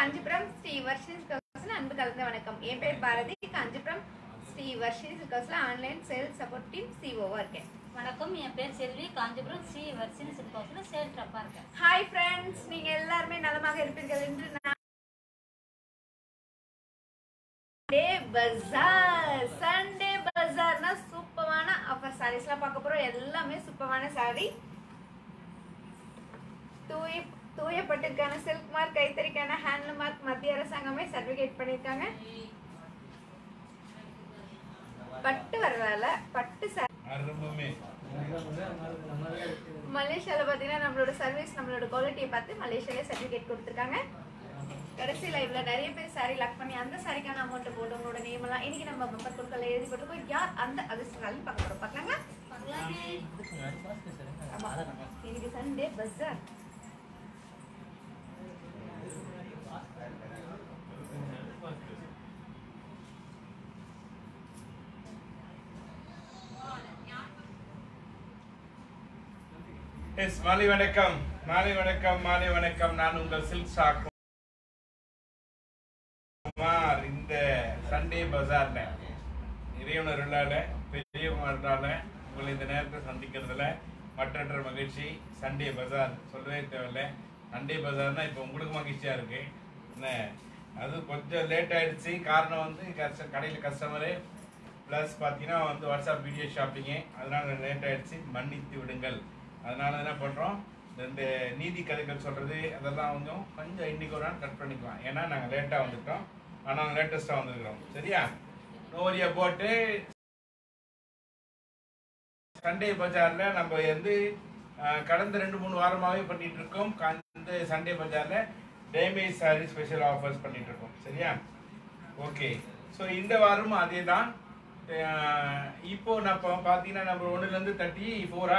Kanchipuram Sri Varshini council அன்பு கலந்த வணக்கம் என் பேர் பாரதி காஞ்சிபுரம் ஸ்ரீ வர்ஷினி கவுன்சில் ஆன்லைன் சேல்ஸ் சப்போர்ட் டீம் சிஓவா இருக்கேன் வணக்கம் என் பேர் செல்வி காஞ்சிபுரம் ஸ்ரீ வர்ஷினி சில்பாஸில் சேல்ஸ் ரப்பா இருக்கேன் ஹாய் ஃப்ரெண்ட்ஸ் நீங்க எல்லாருமே நலமாக இருப்பீர்கள் என்று நான் டே பஜார் சண்டே பஜார்னா சூப்பரான ஆஃபர் சாரீஸ்லாம் பார்க்க போறோம் எல்லாமே சூப்பரான சாரி தூய தூயப்பட்டிருக்கான சில்க் மார்க் கைத்தறிக்கான ஹேண்ட்லூம் மார்க் மத்திய அரசாங்கமே சர்டிஃபிகேட் பண்ணியிருக்காங்க பட்டு வரலால பட்டு சாரி அரும்புமே மலேசியாவில் பார்த்தீங்கன்னா நம்மளோட சர்வீஸ் நம்மளோட குவாலிட்டியை பார்த்து மலேசியாலே சர்டிஃபிகேட் கொடுத்துருக்காங்க கடைசி லைவ்ல நிறைய பேர் சாரி லாக் பண்ணி அந்த சாரிக்கான அமௌண்ட் போட்டு உங்களோட நேம் எல்லாம் இன்னைக்கு நம்ம பம்பர் பொருட்கள் எழுதி போட்டுருக்கோம் யார் அந்த அதிர்ஷ்டசாலி பார்க்க போறோம் பார்க்கலாங்களா ஆமா இன்னைக்கு சண்டே பஜார் எஸ் மாலை வணக்கம் மாலை வணக்கம் மாலை வணக்கம் நான் உங்கள் சில்க் ஷாக் குமார் இந்த சண்டே பஜார்ல இறைவனருளால பெரியவங்களால உங்களை இந்த நேரத்தை சந்திக்கிறதுல மற்றற்ற மகிழ்ச்சி சண்டே பஜார் சொல்லவே தேவையில்ல சண்டே பஜார்னா இப்போ உங்களுக்கு மகிழ்ச்சியா இருக்கு என்ன அது கொஞ்சம் லேட் ஆயிடுச்சு காரணம் வந்து கஸ்ட கடையில் கஸ்டமரு ப்ளஸ் பார்த்தீங்கன்னா வந்து வாட்ஸ்அப் வீடியோ ஷாப்பிங்கு அதனால லேட் ஆயிடுச்சு மன்னித்து விடுங்கள் அதனால என்ன பண்ணுறோம் இந்த நீதி கதைகள் சொல்கிறது அதெல்லாம் கொஞ்சம் கொஞ்சம் இன்னைக்கு ஒரு நாள் கட் பண்ணிக்கலாம் ஏன்னா நாங்கள் லேட்டாக வந்துட்டோம் ஆனால் லேட்டஸ்ட்டாக வந்திருக்கிறோம் சரியா நோரியா போட்டு சண்டே பஜாரில் நம்ம வந்து அஹ், கடந்த ரெண்டு மூணு வாரமாகவே பண்ணிட்டு இருக்கோம் இந்த சண்டே பஜாரில் டேமேஜ் சாரி ஸ்பெஷல் ஆஃபர்ஸ் பண்ணிட்டு இருக்கோம் சரியா ஓகே ஸோ இந்த வாரமும் அதே தான் இப்போ நான் இப்போ பார்த்தீங்கன்னா நம்பர் ஒன்றுலேருந்து தேர்ட்டி ஃபோரா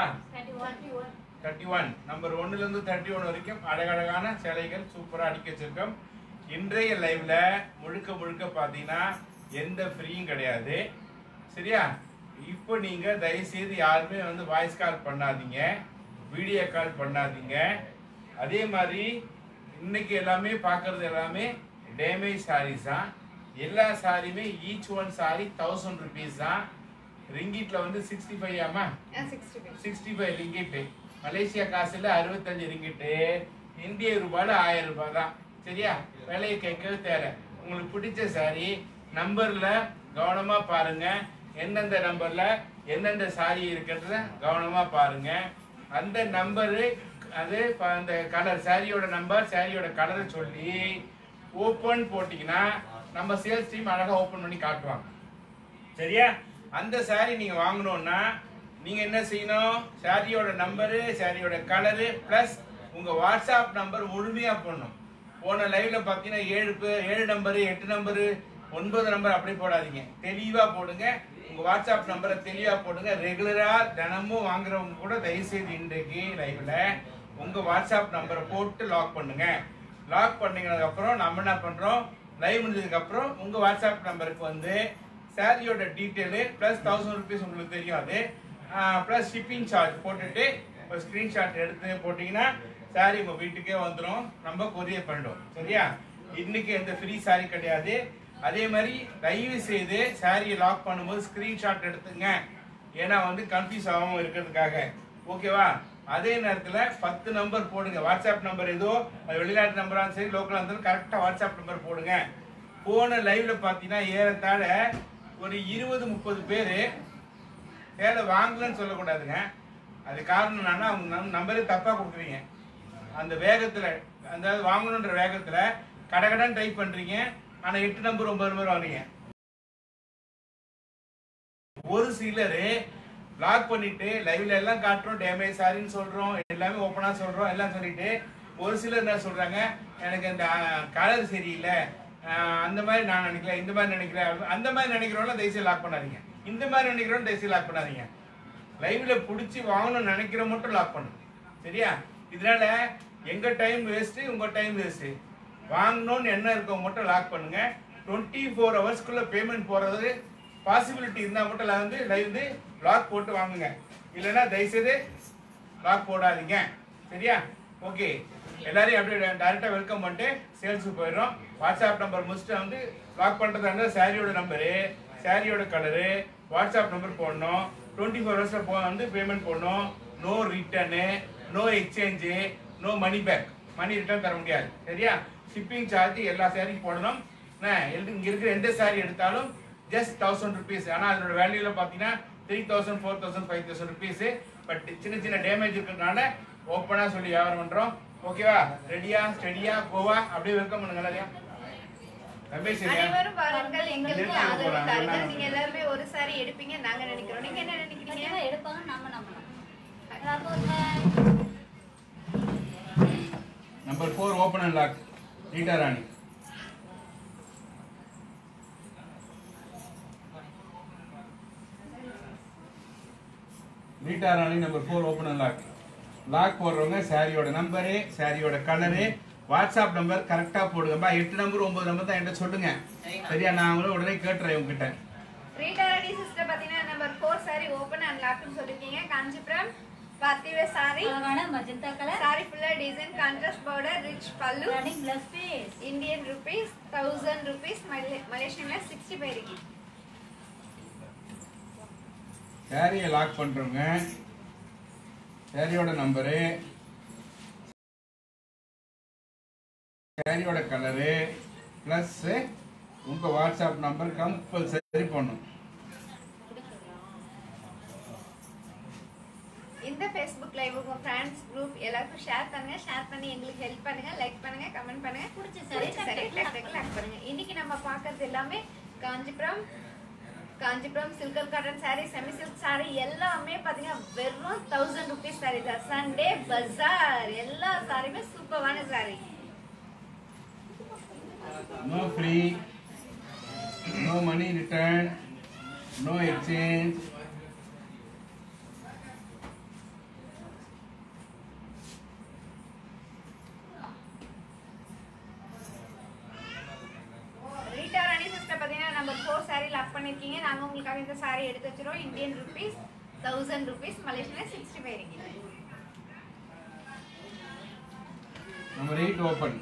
தேர்ட்டி ஒன் நம்பர் ஒன்னுலேருந்து தேர்ட்டி ஒன் வரைக்கும் அழகழகான சேலைகள் சூப்பராக அடிக்க வச்சிருக்கோம் இன்றைய லைவ்ல முழுக்க முழுக்க பார்த்தீங்கன்னா எந்த ஃப்ரீயும் கிடையாது சரியா இப்போ நீங்க தயவுசெய்து யாருமே வந்து வாய்ஸ் கால் பண்ணாதீங்க வீடியோ கால் பண்ணாதீங்க அதே மாதிரி இன்னைக்கு எல்லாமே பார்க்கறது எல்லாமே டேமேஜ் சாரீஸ் தான் எல்லா சாரியுமே each one sari thousand rupees தான் ரிங்கிட்ல வந்து சிக்ஸ்டி ஃபைவ் ஆமா sixty five sixty five ringgit Malaysia காசுல அறுபத்தஞ்சு ரிங்கிட்டு இந்திய ரூபாயில ஆயிரம் ரூபாய் தான் சரியா விலையை கேட்கவே தேவை உங்களுக்கு பிடிச்ச சாரி நம்பர்ல கவனமா பாருங்க எந்தெந்த நம்பர்ல எந்தெந்த சாரி இருக்குன்றத கவனமா பாருங்க அந்த நம்பரு அது ப- அந்த கலர் சாரியோட நம்பர் சாரியோட கலரை சொல்லி ஓப்பன் போட்டிங்கன்னா நம்ம சேல்ஸ் டீம் அழகா ஓப்பன் பண்ணி காட்டுவாங்க சரியா அந்த saree நீங்க வாங்கணும்னா நீங்க என்ன செய்யணும் சாரியோட நம்பரு சாரியோட கலரு பிளஸ் உங்க வாட்ஸ்அப் நம்பர் முழுமையா போடணும் போன லைவ்ல பாத்தீங்கன்னா ஏழு பேர் ஏழு நம்பரு எட்டு நம்பரு ஒன்பது நம்பர் அப்படி போடாதீங்க தெளிவா போடுங்க உங்க வாட்ஸ்அப் நம்பரை தெளிவா போடுங்க ரெகுலரா தினமும் வாங்குறவங்க கூட தயவுசெய்து இன்றைக்கு லைவ்ல உங்க வாட்ஸ்அப் நம்பரை போட்டு லாக் பண்ணுங்க லாக் பண்ணீங்கனதுக்கு அப்புறம் நம்ம என்ன பண்றோம் லைவ் முடிஞ்சதுக்கு அப்புறம் உங்க வாட்ஸ்அப் நம்பருக்கு வந்து சாரியோட டீட்டெயிலு ப்ளஸ் தௌசண்ட் ருபீஸ் உங்களுக்கு தெரியும் அது ப்ளஸ் ஷிப்பிங் சார்ஜ் போட்டுட்டு ஒரு ஸ்க்ரீன்ஷாட் எடுத்து போட்டிங்கன்னா சாரி உங்கள் வீட்டுக்கே வந்துடும் நம்ம கொரியர் பண்ணிடுவோம் சரியா இன்னைக்கு எந்த ஃப்ரீ சாரி கிடையாது அதே மாதிரி தயவு செய்து சாரியை லாக் பண்ணும்போது ஸ்க்ரீன்ஷாட் எடுத்துங்க ஏன்னா வந்து கன்ஃபியூஸ் ஆகாம இருக்கிறதுக்காக ஓகேவா அதே நேரத்துல பத்து நம்பர் போடுங்க வாட்ஸ்அப் நம்பர் ஏதோ அது வெளிநாட்டு நம்பரா சரி லோக்கலா இருந்தாலும் கரெக்டா வாட்ஸ்அப் நம்பர் போடுங்க போன லைவ்ல பாத்தீங்கன்னா ஏறத்தாழ ஒரு இருபது முப்பது பேர் வேலை வாங்கலன்னு சொல்லக்கூடாதுங்க அது காரணம் என்னன்னா அவங்க நம் நம்பரே தப்பா கொடுக்குறீங்க அந்த வேகத்துல அதாவது வாங்கணுன்ற வேகத்துல கடகடன் டைப் பண்றீங்க ஆனா எட்டு நம்பர் ஒன்பது நம்பர் வாங்குறீங்க ஒரு சிலர் லாக் பண்ணிட்டு லைவ்ல எல்லாம் காட்டுறோம் டேமேஜ் சாரின்னு சொல்றோம் எல்லாமே ஓப்பனா சொல்றோம் எல்லாம் சொல்லிட்டு ஒரு சிலர் என்ன சொல்றாங்க எனக்கு இந்த கலர் சரியில்லை அஹ், அந்த மாதிரி நான் நினைக்கல இந்த மாதிரி நினைக்கிறேன் அந்த மாதிரி நினைக்கிறவங்க தயவுசெய்து லாக் பண்ணாதீங்க இந்த மாதிரி நினைக்கிறவங்க தயவுசெய்து லாக் பண்ணாதீங்க லைவ்ல புடிச்சு வாங்கணும்னு நினைக்கிற மட்டும் லாக் பண்ணுங்க சரியா இதனால எங்க டைம் வேஸ்ட் உங்க டைம் வேஸ்ட் வாங்கணும்னு என்ன இருக்கவங்க மட்டும் லாக் பண்ணுங்க டுவெண்ட்டி ஃபோர் ஹவர்ஸ்க்குள்ள பேமெண்ட் போறது பாசிபிலிட்டி இருந்தா மட்டும் ல- வந்து லைவ் வந்து லாக் போட்டு வாங்குங்க இல்லைன்னா தயவுசெய்து லாக் போடாதீங்க சரியா ஓகே எல்லாரையும் அப்படியே டேரெக்டாக வெல்கம் பண்ணிட்டு சேல்ஸுக்கு போயிடுறோம் வாட்ஸ்அப் நம்பர் முடிச்சுட்டு வந்து லாக் பண்ணுறதா இருந்தால் சாரியோட நம்பரு சாரியோட கலரு வாட்ஸ்அப் நம்பர் போடணும் டுவெண்ட்டி ஃபோர் ஹவர்ஸில் போ வந்து பேமெண்ட் போடணும் no return no exchange no money back money return தர முடியாது சரியா ஷிப்பிங் சார்ஜ் எல்லா சாரிக்கும் போடணும் என்ன, எது- இங்க இருக்கிற எந்த சாரி எடுத்தாலும் ஜஸ்ட் தௌசண்ட் ருபீஸ் ஆனால் அதனோட வேல்யூல பார்த்தீங்கன்னா three thousand four thousand five thousand rupees but சின்ன சின்ன டேமேஜ் இருக்கிறதுனால ஓப்பனாக சொல்லி வியாபாரம் பண்ணுறோம் ஓகேவா ரெடியா ஸ்டெடியா போவா அப்படியே வெல்கம் பண்ணுங்க எல்லாரையும் ரமேஷ் சரியா அனைவரும் வாருங்கள் எங்களுக்கு நிறுத்தி ஆதரவு போறாங்க. தாருங்கள் நீங்க எல்லாருமே ஒரு சாரி எடுப்பீங்க நாங்க நினைக்கிறோம் நீங்க என்ன நினைக்கிறீங்க கண்டிப்பா எடுப்பாங்க நம்ம நம்பலாம் Raghavan number four open and lock Rita Rani Rita Rani number four open and lock lock போடுறவங்க சாரியோட நம்பரு சாரியோட கலரு வாட்ஸ்அப் நம்பர் கரெக்டா போடுங்கப்பா எட்டு நம்பர் ஒன்பது நம்பர் தான் என்கிட்ட சொல்லுங்க சரியா நான் அவங்கள உடனே கேட்டுறேன் உங்ககிட்ட ரீடாரடி சிஸ்டர் பாத்தீங்கன்னா number four sari open and லாக்னு சொல்லிருக்கீங்க காஞ்சிபுரம் பார்த்திவே சாரி அழகான மஜந்தா கலர் சாரி ஃபுல்லா design contrast border rich pallu running plus piece Indian rupees thousand rupees மலேசியன்ல சிக்ஸ்டி ஃபைவ் இருக்கு சாரியை லாக் பண்றவங்க சாரியோட நம்பரு சாரியோட கலரு ப்ளஸ் உங்க வாட்ஸ்அப் நம்பர் கம்பல்சரி பண்ணும் இந்த ஃபேஸ்புக் லைவ் உங்க ஃப்ரெண்ட்ஸ் குரூப் எல்லாருக்கும் ஷேர் பண்ணுங்க ஷேர் பண்ணி எங்களுக்கு ஹெல்ப் பண்ணுங்க லைக் பண்ணுங்க கமெண்ட் பண்ணுங்க பிடிச்ச சரி பிடிச்ச saree டக் டக் லாக் பண்ணுங்க இன்னைக்கு நம்ம பார்க்கறது எல்லாமே Kanchipuram Kanchipuram silk or cotton saree semi silk saree எல்லாமே பாத்தீங்கன்னா வெறும் தௌசண்ட் ருபீஸ் saree தான் சண்டே பஜார் எல்லா சாரியுமே சூப்பரான saree no free no money return no exchange Rita ராணி சிஸ்டர் பாத்தீங்கன்னா நம்பர் ஃபோர் saree லாக் பண்ணிருக்கீங்க நாங்க உங்களுக்காக இந்த saree எடுத்து வச்சிரோம் இந்தியன் ருபீஸ் தௌசண்ட் ருபீஸ் மலேசியன்ல சிக்ஸ்டி ஃபைவ் இருக்கு நம்பர் எயிட் ஓப்பன்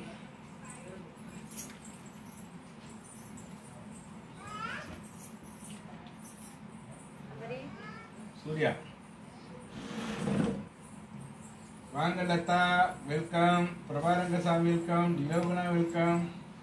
சூர்யா வாங்க லதா வெல்கம் பிரபாரங்கசாமி வெல்கம் திலோகனா வெல்கம்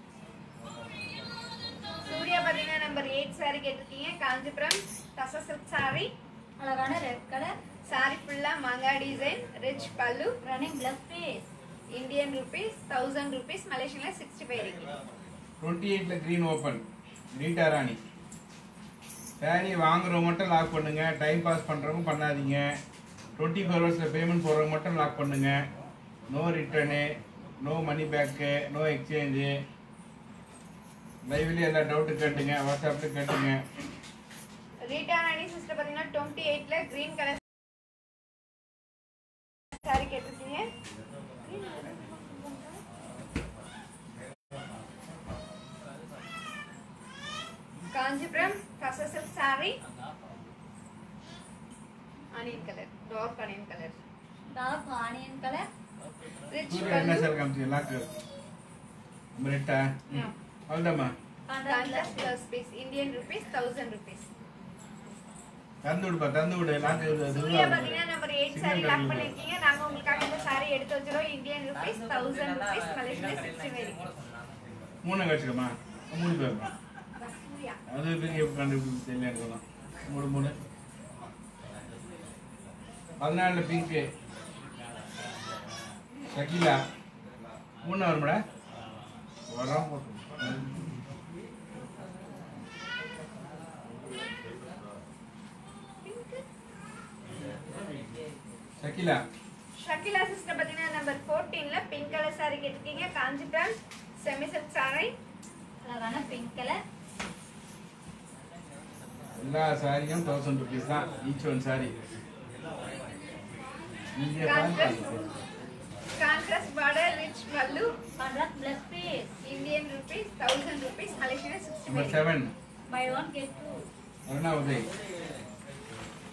சூர்யா பாத்தீங்கன்னா நம்பர் எயிட் saree கேட்டிருக்கீங்க காஞ்சிபுரம் தச சில்க் saree அழகான ரெட் கலர் saree ஃபுல்லா மாங்கா design rich pallu running plus piece Indian rupees thousand rupees மலேசியன்ல சிக்ஸ்டி ஃபைவ் இருக்கு டுவெண்ட்டி எயிட்ல க்ரீன் ஓப்பன் ரீட்டா ராணி சாரி வாங்குறவங்க மட்டும் லாக் பண்ணுங்க டைம் பாஸ் பண்றவங்க பண்ணாதீங்க டுவெண்ட்டி ஃபோர் ஹவர்ஸில் பேமெண்ட் போடுறவங்க மட்டும் லாக் பண்ணுங்க no return no money back no exchange லைவ்லேயே எல்லா டவுட்டு கேட்டுங்க வாட்ஸ்அப்பில் கேட்டுங்க ரீட்டா ராணி சிஸ்டர் பாத்தீங்கன்னா டுவெண்ட்டி எயிட்ல கிரீன் கலர் saree கேட்டிருக்கீங்க காஞ்சிபுரம் தச silk saree onion colour dark onion colour dark onion colour rich Surya என்ன பல்லு சார் காமிச்சு லாக்கு நம்பர் எட்டா ம் அவ்வளோதாம்மா contrast plus piece Indian rupees thousand rupees தந்து விடுப்பா தந்து விடு லாக்கு சூர்யா பாத்தீங்கன்னா நம்பர் எயிட் சாரி லாக் பண்ணிருக்கீங்க நாங்க உங்களுக்காக இந்த சாரி எடுத்து வச்சிரோம் Indian rupees thousand rupees Malaysia sixty five மூணு கட்சிக்கம்மா மூணு பேருமா சூர்யா அது எப்படி கண்டுபிடிச்சு தெரியல எனக்கு தான். மூணு மூணு பதினாலில் பிங்க்கு ஷகிலா மூணு வரும்டா வரோம் போட்டு ஷகிலா ஷக்கிலா சிஸ்டர் பாத்தீங்கன்னா நம்பர் 14ல பிங்க் கலர் சாரி கேட்டிருக்கீங்க காஞ்சிபுரம் செமி சில்க் சாரி அழகான பிங்க் கலர் எல்லா சாரியும் தௌசண்ட் ருபீஸ் தான் ஈச் ஒன் சாரி இங்கே contrast contrast border rich pallu contract plus piece Indian rupees thousand rupees Malaysia sixty number five seven buy one get two Aruna Uday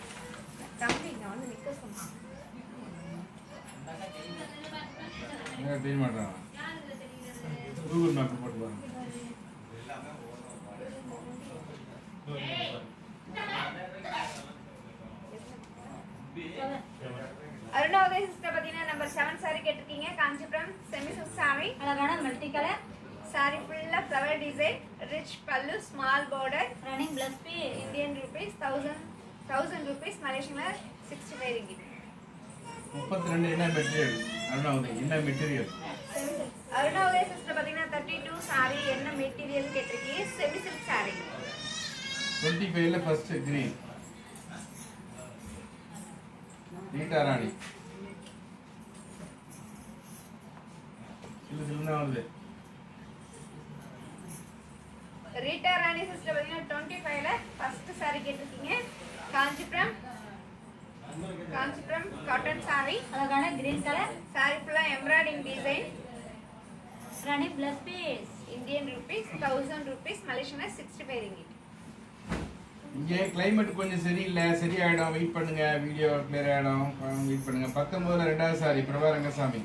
தம்பி இங்க வந்து நிக்க சொன்னா எனக்கு தெரிய மாட்டான் கூகுள் மேப் போட்டு பாருங்க அருணாவுதய சிஸ்டர் பார்த்தீங்கன்னா நம்பர் செவன் சாரி கேட்டிருக்கீங்க காஞ்சிபுரம் செமி சில்க் சாரி அழகான மல்டி கலர் சாரி ஃபுல்லாக flower design rich pallu small border running blouse B Indian rupees thousand thousand rupees மலேசியனில் சிக்ஸ்டி ஃபைவ் ரிங்கிட் முப்பத்தி ரெண்டு என்ன மெட்டீரியல் அருணாவுதய் என்ன மெட்டீரியல் அருணாவுதய சிஸ்டர் பார்த்தீங்கன்னா தேர்ட்டி டூ சாரி என்ன மெட்டீரியல் கேட்டிருக்கீங்க செமி சில்க் சாரி டுவெண்ட்டி ஃபைவ்ல ஃபர்ஸ்ட் கிரீன் நீட்டா ராணி சில்லு சில்லு தான் வருது ரீட்டா ராணி சிஸ்டர் பார்த்தீங்கன்னா டுவெண்ட்டி ஃபைவ்ல ஃபர்ஸ்ட் சாரி கேட்டிருக்கீங்க காஞ்சிபுரம் காஞ்சிபுரம் காட்டன் சாரி அழகான கிரீன் கலர் சாரி ஃபுல்லாக embroidering design running plus piece Indian rupees thousand rupees மலேசியனில் சிக்ஸ்டி ஃபைவ் ரிங்கிட் இங்கே climate கொஞ்சம் சரியில்லை சரியாயிடும் வெயிட் பண்ணுங்க வீடியோ கிளியர் ஆயிடும் வெயிட் பண்ணுங்க பத்தொன்பதுல ரெண்டாவது சாரி பிரபா ரங்கசாமி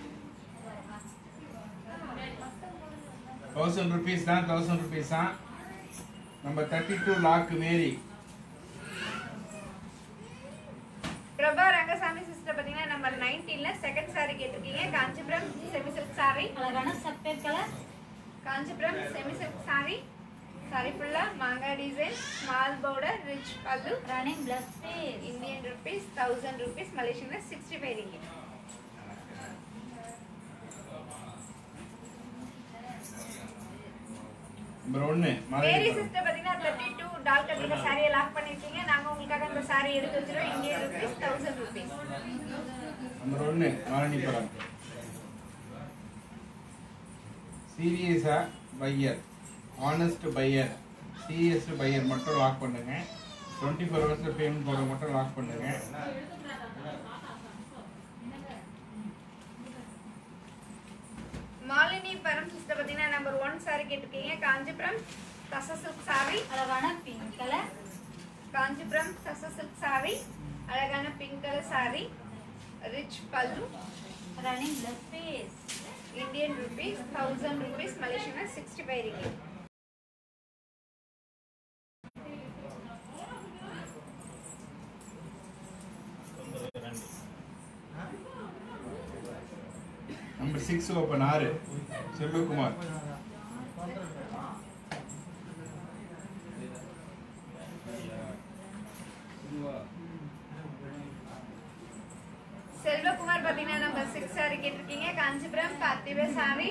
தௌசண்ட் ருபீஸ் தான் தௌசண்ட் ருபீஸ் தான் நம்ம thirty two lock Mary Prabha Rangasamy sister பார்த்தீங்கன்னா நம்பர் நைன்டீனில் செகண்ட் சாரி கேட்டிருக்கீங்க காஞ்சிபுரம் செமி சில்க் சாரி அழகான sapphire colour Kanchipuram semi silk sorry sari ஃபுல்லாக மாங்காய் design small border rich pallu running plus piece Indian rupees thousand rupees மலேசியனில் சிக்ஸ்டி ஃபைவ் ரிங்கிட் நம்பர் ஒன்று Mary sister பார்த்தீங்கன்னா thirty two டால் கட்டிருக்க சாரியை லாக் பண்ணிருக்கீங்க நாங்கள் உங்களுக்காக இந்த சாரி எடுத்து வச்சிருவோம் Indian rupees thousand rupees number ஒன்று மாரணிபுரம் சீரியஸா buyer honest buyer serious buyer மட்டும் லாக் பண்ணுங்க டுவெண்ட்டி ஃபோர் ஹவர்ஸில் பேமெண்ட் போட மட்டும் லாக் பண்ணுங்க மாலினி பரம் சிஸ்டர் பார்த்தீங்கன்னா நம்பர் ஒன் சாரி கேட்டிருக்கீங்க காஞ்சிபுரம் தச சில்க் சாரி அழகான பிங்க் கலர் காஞ்சிபுரம் தச சில்க் சாரி அழகான pink colour sari rich pallu running plus piece Indian rupees thousand rupees மலேசியனா sixty five ringgit number six open ஆறு செல்வகுமார் செல்வகுமார் பார்த்தீங்கன்னா நம்பர் சிக்ஸ் சாரி கேட்டிருக்கீங்க காஞ்சிபுரம் பார்த்திப சாரி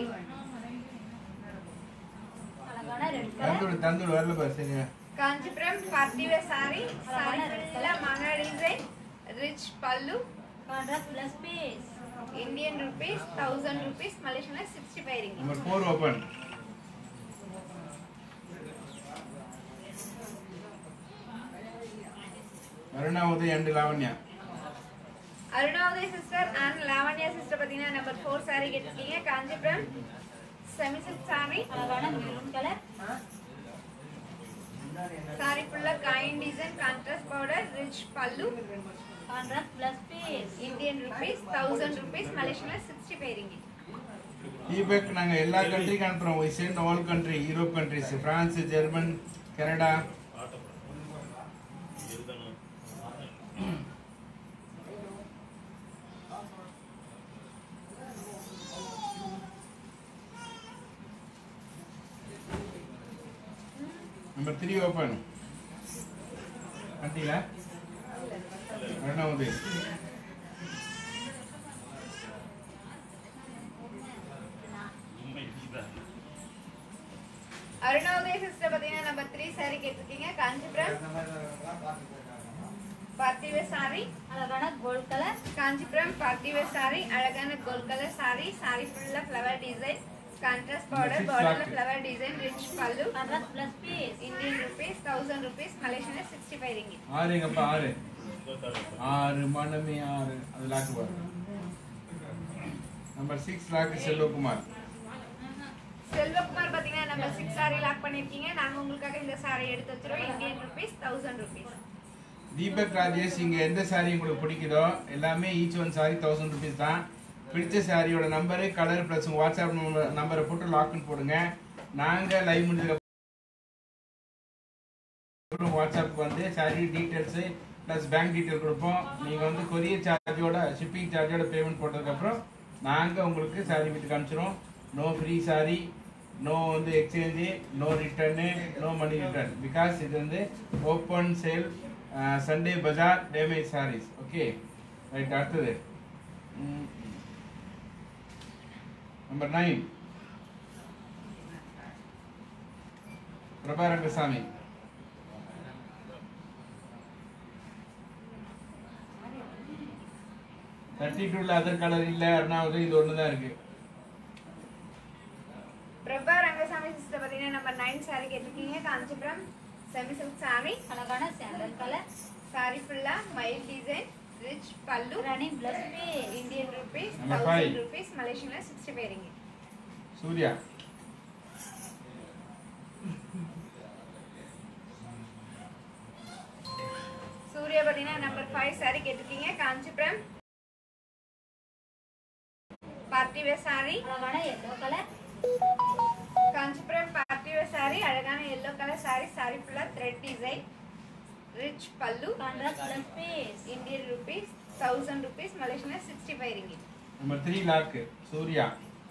அழகான ரெட் கலர் தந்துடு தந்துடு வரல பாரு சரியா காஞ்சிபுரம் பார்த்திவ சாரி சாரி ஃபுல்லாக மங்கா design rich pallu contrast plus piece Indian rupees thousand rupees மலேசியனா sixty five ringgit number four open Arunavathi and Lavanya Arunodaya sister and Lavanya sister பார்த்தீங்கன்னா நம்பர் ஃபோர் சாரி கேட்டிருக்கீங்க காஞ்சிபுரம் செமி சில்க் சாரி அழகான மெரூன் கலர் சாரி ஃபுல்லாக coin design contrast border rich pallu contrast plus piece Indian rupees thousand rupees மலேசியனா sixty five ringgit ஈபேக் நாங்கள் எல்லா கண்ட்ரிக்கும் அனுப்புகிறோம் we send all country Europe countries France German Canada number three open கண்டிங்களா ரெண்டாவது அருணாவுதய சிஸ்டர் பார்த்தீங்கன்னா நம்பர் த்ரீ சாரி கேட்டிருக்கீங்க காஞ்சிபுரம் பார்த்திவ சாரி அழகான கோல்ட் கலர் காஞ்சிபுரம் பார்த்திவ சாரி அழகான கோல்ட் கலர் சாரி சாரி ஃபுல்லாக flower design contrast border Six பார்டர்ல lakh. Flower design rich pallu contrast plus piece Indian rupees thousand rupees மலேசியனா சிக்ஸ்டி ஃபைவ் ரிங்கிட் ஆறு எங்கப்பா ஆறு ஆறு மனமே ஆறு அது லாக்கு பாரு number six lock Selvakumar Selvakumar பார்த்தீங்கன்னா நம்பர் சிக்ஸ் சாரி லாக் பண்ணியிருக்கீங்க நாங்கள் உங்களுக்காக இந்த சாரி எடுத்து வச்சிருவோம் Indian rupees thousand rupees Deepak Rajesh இங்க எந்த சாரி உங்களுக்கு பிடிக்குதோ எல்லாமே each one sari thousand rupees தான் பிடிச்ச சாரியோட நம்பரு கலர் ப்ளஸ் உங்கள் வாட்ஸ்அப் நம்பரை போட்டு லாக்னு போடுங்க நாங்கள் லைவ் முடிஞ்சதுக்கு அப்புறம் வாட்ஸ்அப் வந்து sari details plus bank detail கொடுப்போம் நீங்கள் வந்து கொரியர் சார்ஜோட ஷிப்பிங் சார்ஜோட பேமெண்ட் போட்டதுக்கப்புறம் நாங்கள் உங்களுக்கு சாரி வீட்டுக்கு அனுப்பிச்சிடும் நோ ஃப்ரீ சாரி நோ வந்து exchange no return no money return because இது வந்து open sale Sunday bazaar damage saris okay right அடுத்தது number nine Prabha Rangasamy thirty டூல அதர் கலர் இல்ல அருணாவது இது ஒன்று தான் இருக்கு பிரபா ரங்கசாமி சிஸ்டர் பார்த்தீங்கன்னா நம்பர் நைன் சாரி கேட்டிருக்கீங்க காஞ்சிபுரம் செமி சில்க் சாரி அழகான சாண்டல் கலர் சாரி ஃபுல்லா மயில் design rich pallu running plus பே Indian rupees Number five. Thousand rupees மலேசியன்ல சிக்ஸ்டி பேரிங்க சூர்யா சூர்யா பார்த்தீங்கன்னா நம்பர் ஃபைவ் சாரி கேட்டிருக்கீங்க காஞ்சிபுரம் பார்ட்டி வேர் சாரி அழகான yellow colour Kanchipuram party wear sorry அழகான எல்லோ கலர் சாரி சாரி ஃபுல்லா thread design rich pallu contrast plus piece Indian rupees thousand rupees மலேசியன்ல sixty five ringgit number three lock Surya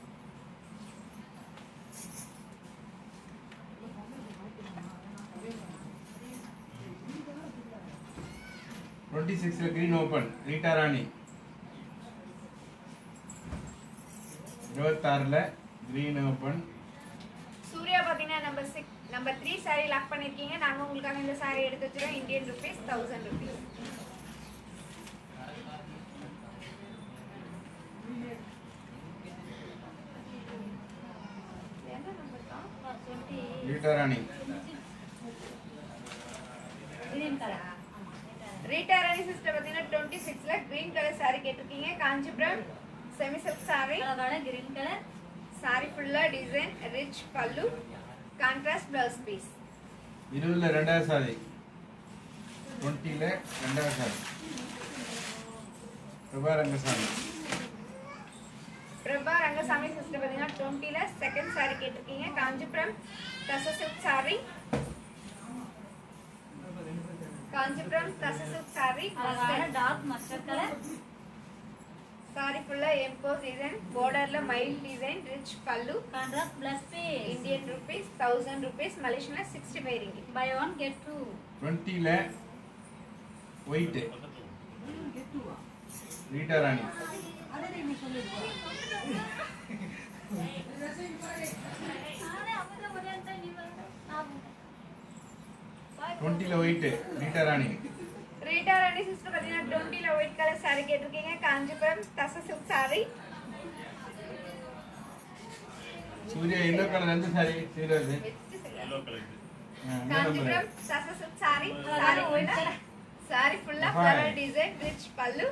twenty சிக்ஸ்ல green open Rita Rani இருபத்தாறுல green open Surya பார்த்தீங்கன்னா number six number three sari lock பண்ணிருக்கீங்க நாங்க உங்களுக்காக இந்த சாரி எடுத்து வச்சிரோம் இந்தியன் ருபீஸ் தௌசண்ட் ருபீஸ் என்ன நம்பர் தான் twenty Rita Rani green colour Rita ராணி சிஸ்டர் பார்த்தீங்கன்னா டுவெண்ட்டி சிக்ஸ்ல கிரீன் கலர் சாரி கேட்டிருக்கீங்க காஞ்சிபுரம் செமி சில்க் சாரி அழகான கிரீன் கலர் சாரி ஃபுல்லா design rich pallu contrast blouse piece இருபதுல ரெண்டாவது சாதி டுவெண்ட்டில ரெண்டாவது சாதி பிரபா ரங்கசாமி பிரபா ரங்கசாமி சிஸ்டர் பார்த்தீங்கன்னா டுவெண்ட்டில செகண்ட் சாரி கேட்டிருக்கீங்க காஞ்சிபுரம் தச சில்க் சாரி காஞ்சிபுரம் தச சில்க் சாரி அழகான டார்க் மஸ்டர்ட் கலர் சாரி ஃபுல்லா எம்போஸ் டிசைன் பார்டர்ல மைல் design rich pallu contrast blouse பே இந்தியன் ருபீஸ் தௌசண்ட் ருபீஸ் மலேசியன்ல sixty five ringgit buy one get two டுவெண்ட்டில ஒயிட்டு ரீட்டா ராணி டுவெண்ட்டில ஒயிட்டு ரீட்டா ராணி ரீட்டா ராணி சிஸ்டர் பார்த்தீங்கன்னா டுவெண்ட்டில ஒயிட் கலர் சாரி கேட்டிருக்கீங்க காஞ்சிபுரம் தச silk saree Surya yellow colour எந்த சாரி சீரது காஞ்சிபுரம் தச சில்க் சாரி சாரி ஃபுல்லா சாரி ஃபுல்லா Fine. Flower design rich pallu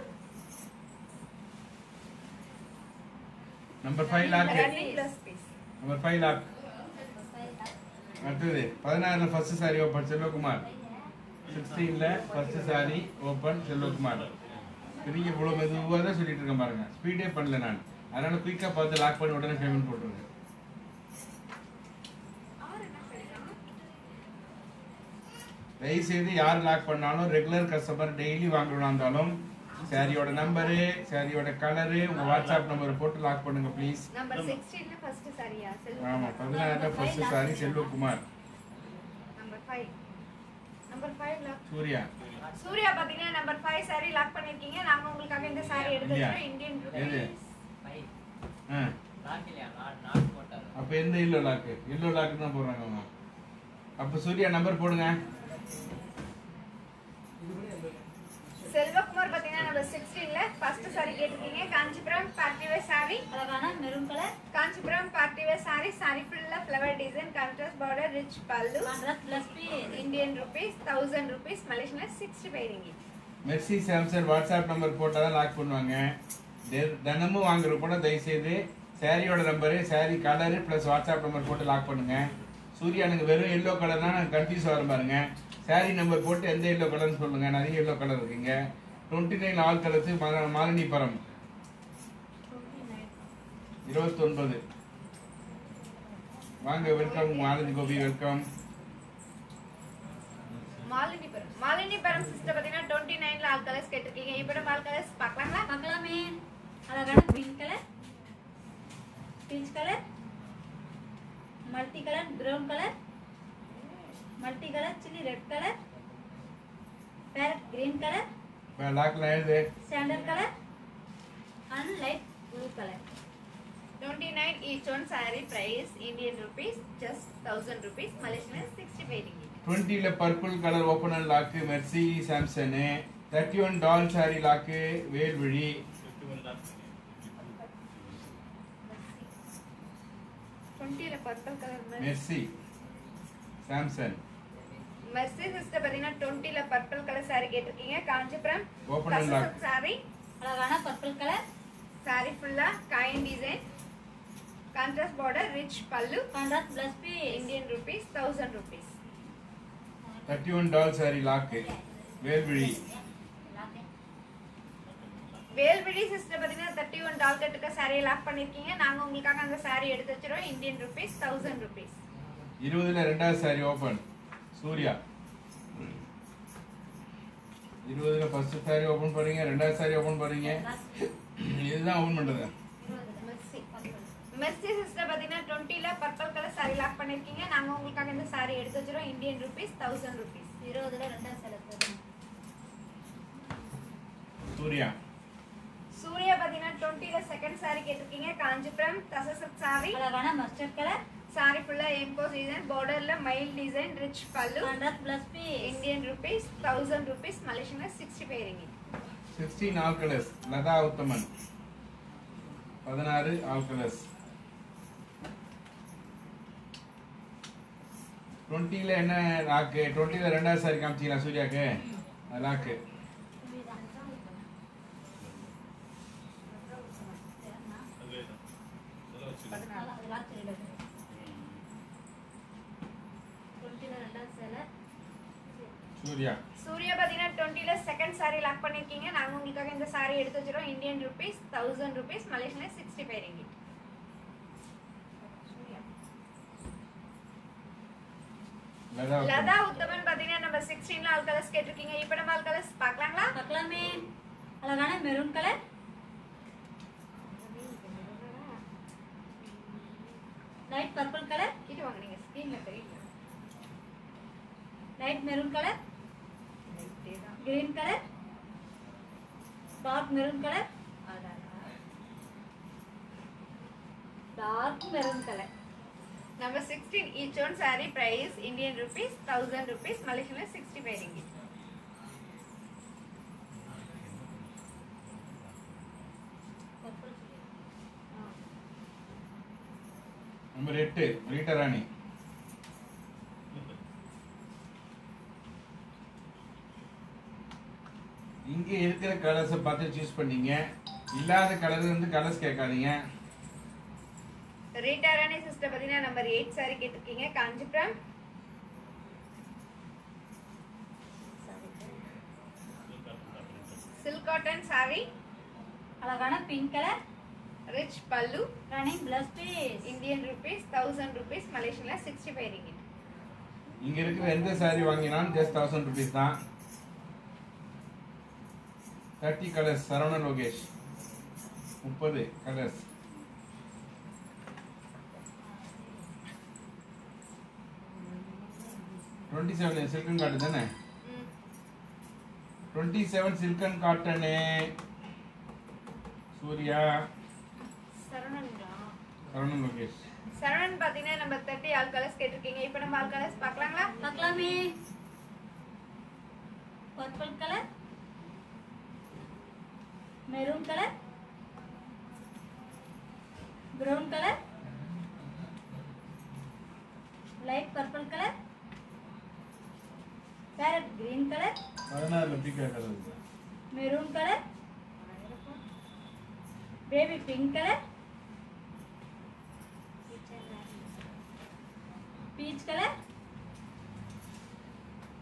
number five lock running blouse piece number five lock அடுத்தது பதினாறுல ஃபர்ஸ்ட் சாரி ஓப்பன் செல்வகுமார் சிக்ஸ்டீன்ல ஃபர்ஸ்ட் சாரி ஓப்பன் செல்வகுமார் பெரிய இவ்வளோ மெதுவாக தான் சொல்லிட்டு இருக்கேன் பாருங்க ஸ்பீடே பண்ணல நான் அதனால குயிக்காக பார்த்து லாக் பண்ணி உடனே பேமெண்ட் போட்டுருங்க தயவுசெய்து யார் லாக் பண்ணாலும் ரெகுலர் கஸ்டமர் டெய்லி வாங்குறதா இருந்தாலும் சாரியோட நம்பரு சாரியோட கலரு உங்க வாட்ஸ்அப் நம்பரை போட்டு லாக் பண்ணுங்க ப்ளீஸ் நம்பர் 16ல ஃபர்ஸ்ட் சாரியா ஆமா செல்வம் பதினாறுல first saree Selvakumar number 5 number 5 lock Surya Surya பாத்தீங்கன்னா நம்பர் 5 சாரி லாக் பண்ணிருக்கீங்க நாங்க உங்களுக்காக இந்த சாரி எடுத்து இல்லையா? வச்சிரோம் இந்தியன் எது? ருபீஸ் ஆ அப்ப எந்த இல்லோ லாக்கு இல்லோ லாக்கு தான் போடுறாங்க அவங்க அப்ப சூர்யா நம்பர் போடுங்க செல்வகுமார் பாத்தீங்கன்னா நம்பர் 16ல ஃபர்ஸ்ட் சாரி கேட்டிருக்கீங்க காஞ்சிபுரம் பார்ட்டி வேர் சாரி அழகான maroon colour Kanchipuram party wear sorry sorry ஃபுல்லா flower design contrast border rich pallu contrast blouse பே இந்தியன் ருபீஸ் தௌசண்ட் ருபீஸ் மலேசியன்ல sixty five ringgit Mercy Samson WhatsApp number போட்டால் தான் lock பண்ணுவாங்க தெ- தினமும் வாங்குற கூட தயவுசெய்து சாரியோட number sorry colour plus WhatsApp number போட்டு லாக் பண்ணுங்க சூர்யா எனக்கு வெறும் எல்லோ கலர்னா நான் கன்ஃபியூஸ் வர பாருங்க சாரி நம்பர் போட்டு எந்த எல்லோ கலர்னு சொல்லுங்க நிறைய எல்லோ கலர் இருக்குங்க twenty nine all colours Malini Param இருபத்தொன்பது வாங்க வெல்கம் மாலதி கோபி வெல்கம் மாலினிபுரம் மாலினிபுரம் சிஸ்டர் பார்த்தீங்கன்னா டுவெண்ட்டி நைன்ல ஆல் கலர்ஸ் கேட்டிருக்கீங்க இப்போ நம்ம ஆல் கலர்ஸ் பார்க்கலாங்களா பார்க்கலாமே அழகான pink colour peach colour multi colour brown colour multi colour chilli red colour parrot green colour லாக்ல எழுது sandal colour and light blue colour twenty nine each one sorry price Indian rupees just thousand rupees Malaysian sixty five ringgit டுவெண்ட்டில purple colour open and lock Mercy Samson thirty one டால் saree lock Velvizhi டுவெண்ட்டியில் purple colour Mercy Samson Mercy sister பார்த்தீங்கன்னா டுவெண்ட்டியில் purple colour sorry கேட்டிருக்கீங்க Kanchipuram open and lock saree அழகான purple colour sorry ஃபுல்லாக coin design contrast border rich pallu contrast plus piece Indian rupees thousand rupees thirty one டால் saree lock Velvizhi Velvizhi sister பார்த்தீங்கன்னா thirty one டால் கட்டுக்க சாரியை லாக் பண்ணியிருக்கீங்க நாங்கள் உங்களுக்காக அந்த சாரி எடுத்து வச்சிரோம் இந்தியன் ருபீஸ் தௌசண்ட் ருபீஸ் இருபதுல ரெண்டாவது சாரி ஓப்பன் சூர்யா இருபதுல ஃபர்ஸ்ட் சாரி ஓப்பன் பண்ணீங்க ரெண்டாவது சாரி ஓப்பன் பண்ணீங்க இதுதான் ஓப்பன் பண்றது மெர்சி மெர்சி சிஸ்டர் பார்த்தீங்கன்னா டுவெண்ட்டியில் பர்பிள் கலர் சாரி லாக் பண்ணியிருக்கீங்க நாங்கள் உங்களுக்காக இந்த சாரி எடுத்து வச்சிரோம் இந்தியன் ருபீஸ் தௌசண்ட் ருபீஸ் இருபதுல ரெண்டாம் செலவு சூர்யா சூர்யா பார்த்தீங்கன்னா டுவெண்ட்டியில் செகண்ட் சாரி கேட்டிருக்கீங்க காஞ்சிபுரம் தசசப் சாரி அழகான மஸ்டர்ட் கலர் சாரி ஃபுல்லாக எம்கோ டிசைன் பார்டரில் மைல் design rich pallu contrast plus piece Indian rupees thousand rupees Malaysian sixty five ringgit sixteen all colours Latha Uthaman பதினாறு ஆல் கலர்ஸ் டுவெண்ட்டியில் என்ன லாக்கு டுவெண்ட்டியில் ரெண்டாவது சாரி காமிச்சிங்களா சூர்யாக்கு அது லாக்கு சூர்யா சூர்யா பார்த்தீங்கன்னா டுவெண்ட்டியில் செகண்ட் சாரி லாக் பண்ணியிருக்கீங்க நாங்கள் உங்களுக்காக இந்த சாரி எடுத்து வச்சிரோம் Indian rupees thousand rupees Malaysian sixty five ringgit Latha Uthaman. Latha Uthaman பார்த்தீங்கன்னா நம்ம சிக்ஸ்டீன்ல ஆல் கலர்ஸ் கேட்டிருக்கீங்க இப்போ நம்ம ஆல் கலர்ஸ் பார்க்கலாங்களா பார்க்கலாமே அழகான maroon colour light purple colour கிட்ட வாங்க நீங்க ஸ்க்ரீன்ல தெரியல லைட் மெரூன் கலர் லைட்டே தான் green colour dark maroon colour dark maroon colour number sixteen each one sorry price Indian rupees thousand rupees Malaysian sixty five ringgit number எட்டு ரீட்டா ராணி இங்க இருக்கிற கலர்ஸை பார்த்து சூஸ் பண்ணீங்க இல்லாத கலர் வந்து கலர்ஸ் கேட்காதீங்க ரீட்டா ராணி சிஸ்டர் பார்த்தீங்கன்னா நம்பர் எயிட் சாரி கேட்டிருக்கீங்க காஞ்சிபுரம் சில்க் காட்டன் சாரி அழகான pink colour rich pallu running plus piece Indian rupees thousand rupees மலேசியன்ல சிக்ஸ்டி ஃபைவ் ரிங்கிட் இங்க இருக்கிற எந்த சாரி வாங்கினாலும் ஜஸ்ட் தௌசண்ட் ருபீஸ் தான் தேர்ட்டி கலர்ஸ் சரவண லோகேஷ் முப்பது colours twenty seven silk and cotton தானே twenty seven silk and cotton Surya சரவணன்டா சரவண லோகேஷ் சரவணன் பார்த்தீங்கன்னா நம்ம தேர்ட்டி ஆல் கலர்ஸ் கேட்டிருக்கீங்க இப்போ நம்ம ஆல் கலர்ஸ் பார்க்கலாங்களா பார்க்கலாமே purple colour maroon colour brown colour light purple colour parrot green colour பதினாறுல பிகா colour maroon colour baby pink colour peach colour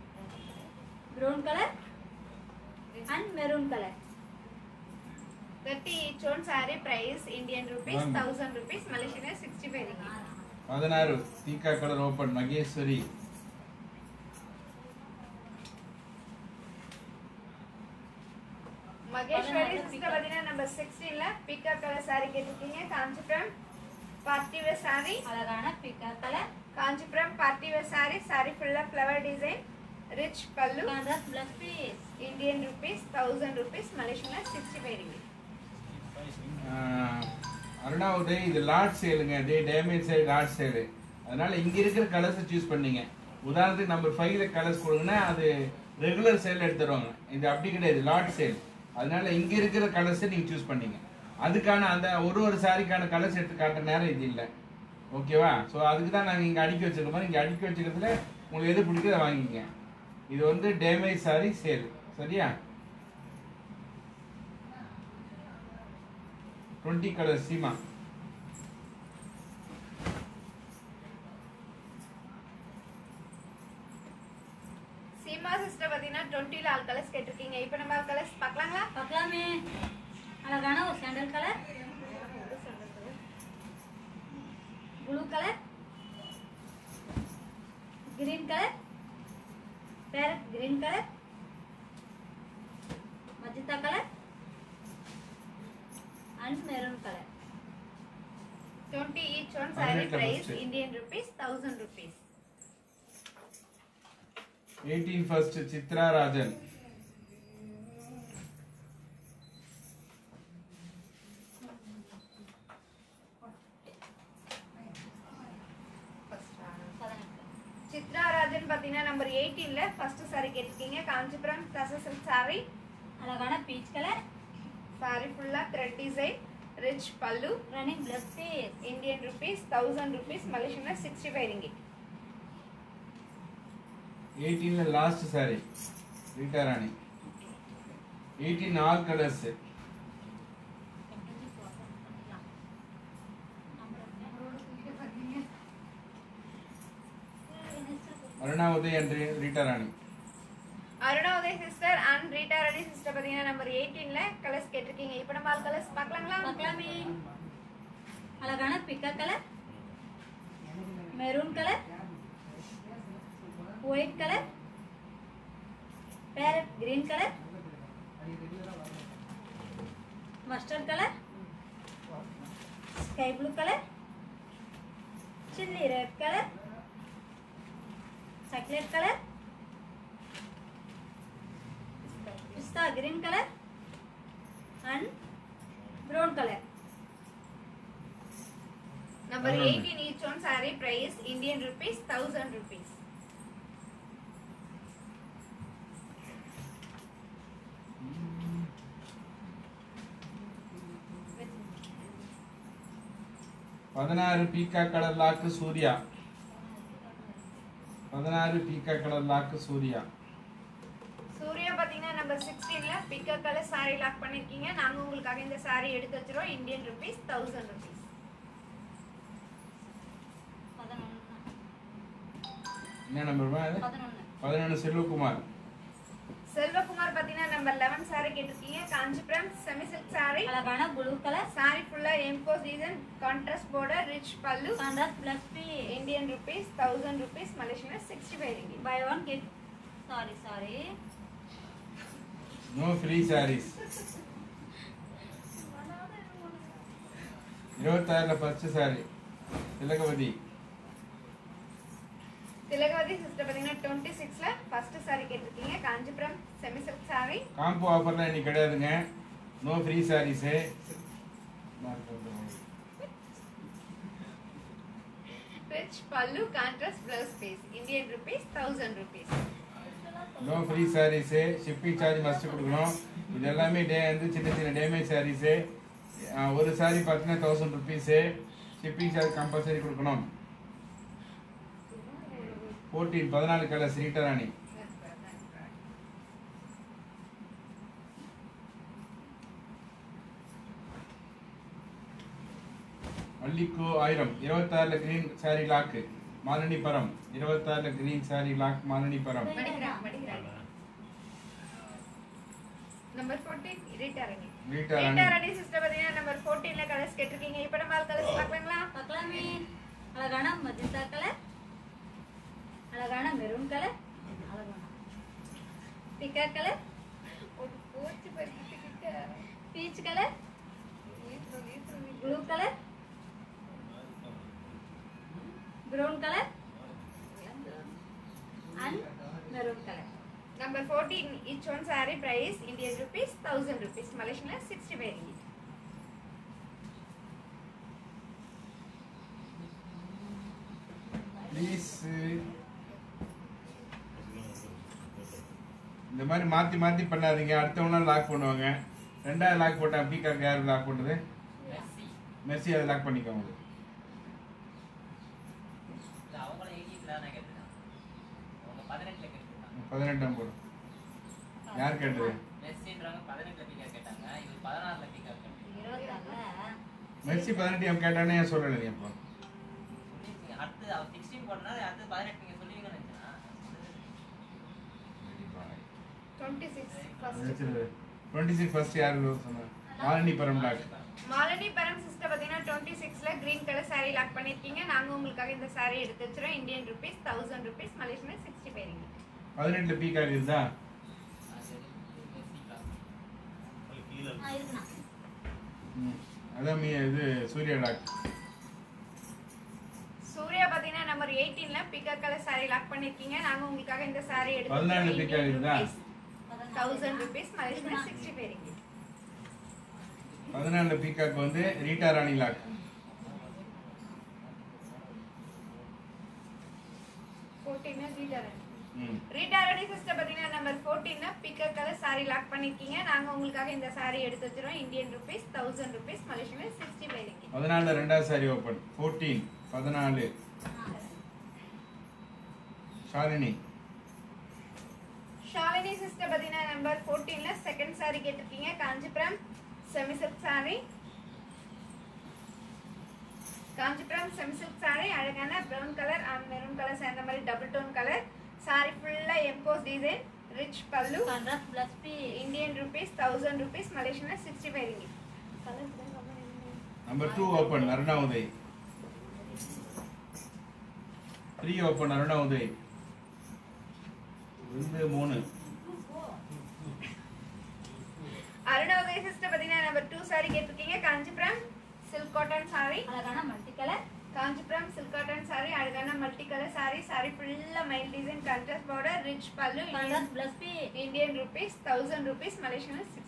brown colour and maroon colour thirty each one saree price Indian rupees வாங்க. thousand rupees Malaysian sixty five ringgit. பதினாறு தீக்கா colour open Maheswari Maheswari sister பார்த்தீங்கன்னா number சிக்ஸ்டீன்ல பிக்கா colour saree கேட்டிருக்கீங்க Kanchipuram party wear saree அழகான பிக்கா colour Kanchipuram party wear saree saree ஃபுல்லா flower design rich pallu contrast plus piece Indian rupees thousand rupees மலேசியன்ல sixty five ringgit. Aruna Uday இது லாட் சேலுங்க டே டேமேஜ் சைடு லாட் சேலு அதனால இங்க இருக்கிற கலர்ஸை சூஸ் பண்ணீங்க உதாரணத்துக்கு நம்பர் ஃபைவ்ல கலர்ஸ் கொடுங்கன்னா அது ரெகுலர் சேல் எடுத்துருவாங்க இது அப்படி கிடையாது லாட் சேல் அதனால இங்க இருக்கிற கலர்ஸை நீங்க சூஸ் பண்ணீங்க அதுக்கான அந்த ஒரு ஒரு சாரிக்கான கலர்ஸ் எடுத்து காட்டுற நேரம் இது இல்லை ஓகேவா ஸோ அதுக்கு தான் நாங்கள் இங்கே அடுக்கி வச்சிருக்க மாதிரி இங்கே அடுக்கி வச்சுக்கிறதுல உங்களுக்கு எது பிடிக்குதோ அதை வாங்கிக்கங்க இது வந்து டேமேஜ் சாரி சேல் சரியா twenty colour Seema Seema sister பார்த்தீங்கன்னா டுவெண்ட்டில ஆல் கலர்ஸ் கேட்டிருக்கீங்க இப்போ நம்ம ஆல் கலர்ஸ் பார்க்கலாங்களா பார்க்கலாமே அழகான ஒரு sandal colour blue colour green colour parrot green colour magenta colour and maroon colour twenty each one saree பதினெட்டு price first. Indian rupees thousand rupees eighteen first Chitra Rajan Chitra Rajan பார்த்தீங்கன்னா நம்பர் எயிட்டீன்ல ஃபர்ஸ்ட் சாரி கேட்டிருக்கீங்க காஞ்சிபுரம் தசசல் சாரி அழகான பீச் கலர் சாரி ஃபுல்லா thread design rich pallu running plus piece Indian rupees thousand rupees மலேசியன்ல sixty five ringgit எயிட்டீன்ல last saree Rita Rani eighteen all colours Aruna Uday and Rita Rani Aruna Uday sister and Rita ready sister பார்த்தீங்கன்னா number எயிட்டீன்ல கலர்ஸ் கேட்டிருக்கீங்க இப்போ நம்ம ஆல் கலர்ஸ் பார்க்கலாங்களா பார்க்கலாமே அழகான பிக்கா colour maroon colour white colour parrot green colour mustard colour sky blue colour chilli red colour chocolate colour pista green colour and brown colour number Aruna. Eighteen each one sorry price Indian rupees thousand rupees பதினாறு பீக்கா colour lock Surya பதினாறு பீக்கா colour lock Surya Surya பார்த்தீங்கன்னா number சிக்ஸ்டீன்ல பிக்கப் colour sorry lock பண்ணிருக்கீங்க நாங்க உங்களுக்காக இந்த சாரி எடுத்து வச்சிரோம் இந்தியன் ருபீஸ் தௌசண்ட் ருபீஸ் பதினொன்று என்ன நம்பர் அது பதினொன்று பதினொன்று செல்வகுமார் செல்வகுமார் பார்த்தீங்கன்னா நம்பர் லெவன் சாரி கேட்டிருக்கீங்க காஞ்சிபுரம் செமி சில்க் சாரி அழகான ப்ளூ கலர் சாரி ஃபுல்லா emboss design contrast border rich pallu contrast plus piece Indian rupees thousand rupees Malaysian sixty five ringgit buy one get sorry sorry no free sarees இருபத்தாறுல first saree Thilagavathi Thilagavathi sister பார்த்தீங்கன்னா twenty சிக்ஸ்ல first sorry கேட்டிருக்கீங்க Kanchipuram semi silk saree combo ஆஃபர்லாம் இன்னைக்கு கிடையாதுங்க no free sarees rich pallu contrast blouse piece Indian rupees thousand rupees no free sarees shipping charge must கொடுக்கணும் இது எல்லாமே டே வந்து சின்ன சின்ன டேமேஜ் சாரீஸு ஒரு சாரி பார்த்தீங்கன்னா thousand rupees shipping charge compulsory கொடுக்கணும் ஃபோர்டீன் பதினாலு கலர் ஸ்ரீட்டராணி மல்லிக்கு ஆயிரம் இருபத்தாறுல கிரீன் சாரி லாக்கு மாலினி பரம் இருபத்தாறுல கிரீன் சாரி லாக் மாலினி பரம் மடிக்கிறாங்க மடிக்கிறாங்க நம்பர் 14 ரீட்டாரணி ரீட்டா ராணி ரீட்டாரணி சிஸ்டர் பாத்தீங்கன்னா நம்பர் 14ல கலர்ஸ் கேட்டிருக்கீங்க இப்போ நம்ம கலர்ஸ் பார்க்கலாங்களா பார்க்கலாமே அழகான மஜந்தா கலர் அழகான மெரூன் கலர் அழகான பிக்கா கலர் ஒரு போச்சு பறிக்கிட்டு peach colour blue colour brown colour and maroon colour number 14 each one saree price Indian rupees 1000 rupees Malaysian 65 ringgit please இந்த மாதிரி மாற்றி மாற்றி பண்ணாதீங்க அடுத்தவங்களாம் லாக் பண்ணுவாங்க ரெண்டாவது லாக் போட்டேன் பீக்காக்கு யார் லாக் பண்ணுறது மெர்சி அதை லாக் பண்ணிக்கோங்க இல்ல, அவங்களும் 18 ல தான் கேட்டிருக்காங்க. அவங்க 18 ல கேட்டிருக்காங்க. பதினெட்டாம் போடும் யார் கேட்டது மெஸ்ஸின்றவங்க 18 ல பிகா கேட்டாங்க. இவர் 16 ல பிகா கேட்டாங்க. இருபத்தாறுல மெர்சி பதினெட்டு எம் கேட்டானே ஏன் சொல்லலை நீ அப்போ சொல்லிருக்கீங்க. அடுத்து அவர் 16 போட்டனால அடுத்து 18 நீங்க சொல்லுவீங்கன்னு நினைச்சேன். 26 first டுவெண்ட்டி சிக்ஸ் ஃபர்ஸ்ட் யார் சொன்னார் மாலினி பரம் லாக் மாலினி பரம் சிஸ்டர் பாத்தீங்கன்னா 26ல கிரீன் கலர் saree லாக் பண்ணிருக்கீங்க நாங்க உங்களுக்காக இந்த saree எடுத்து வச்சிரோம் Indian rupees 1000 rupees Malaysian 65 ringgit பதினெட்டில் பீக்காக் இருந்தா அது மெஸ்ஸி class. ஆ, இருக்குண்ணா ம். அதான் மீ இது சூர்யா லாக் சூர்யா பாத்தீங்கன்னா நம்பர் 18ல பிக்கர் கலர் saree லாக் பண்ணிருக்கீங்க நாங்க உங்களுக்காக இந்த saree எடுத்து பதினாலு வச்சிரோம். picker Indian இருக்குதா? rupees 1000 ருபீஸ் மலேசியன் 65 ringgit பதினாலு பீக்காக் வந்து ரீட்டா ராணி லாக் 14 ரீட்டர் ம் ரீட்டாரடி சிஸ்டர் பாத்தீங்கன்னா நம்பர் 14ல பிக்கர் கலர் saree லாக் பண்ணிருக்கீங்க நாங்க உங்களுக்காக இந்த saree எடுத்து வச்சிரோம் Indian rupees 1000 rupees Malaysian 65 ringgit பதினாலில் ரெண்டாவது சாரி ஓப்பன் ஃபோர்டீன் பதினாலு ஷாலினி ஷாலினி சிஸ்டர் பாத்தீங்கன்னா நம்பர் 14ல செகண்ட் saree கேட்டிருக்கீங்க Kanchipuram semi silk saree Kanchipuram semi silk saree அழகான brown colour and maroon colour சேர்ந்த மாதிரி டபுள் டோன் கலர் saree ஃபுல்லா emboss design rich pallu contrast plus B Indian rupees thousand rupees Malaysian sixty five ringgit number two open Aruna Uday three open Aruna Uday ரெண்டு மூணு அருணோதய sister பாத்தீங்கன்னா number two saree கேட்டிருக்கீங்க Kanchipuram silk cotton saree அழகான multi colour Kanchipuram silk cotton saree அழகான multi colour saree saree ஃபுல்லா மைல் design contrast border rich pallu contrast plus B Indian rupees thousand rupees Malaysian six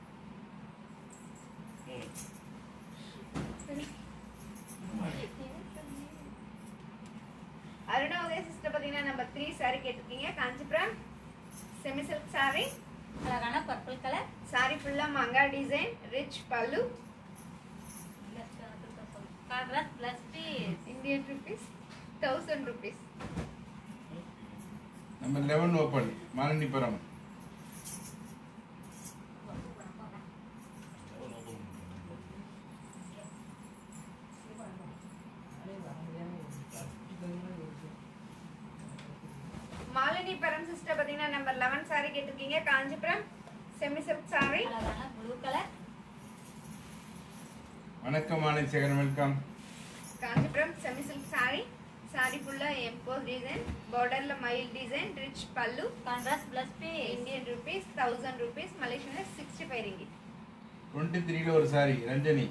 அருணோதய சிஸ்டர் பாத்தீங்கன்னா நம்பர் த்ரீ saree கேட்டிருக்கீங்க Kanchipuram semi silk saree அழகான purple colour saree ஃபுல்லா மங்கா design rich pallu contrast plus B Indian rupees thousand rupees number eleven open மாலினிபுரம் Malini Param sister பாத்தீங்கன்னா number eleven saree கேட்டிருக்கீங்க Kanchipuram semi silk saree அழகான ப்ளூ கலர் வணக்கம் Malini Sekaran welcome Kanchipuram semi silk saree saree ஃபுல்லா emboss design பார்டர்ல மயில் design rich pallu contrast plus B Indian rupees thousand rupees Malaysian sixty five ringgit twenty த்ரீல ஒரு சாரி ரஞ்சனி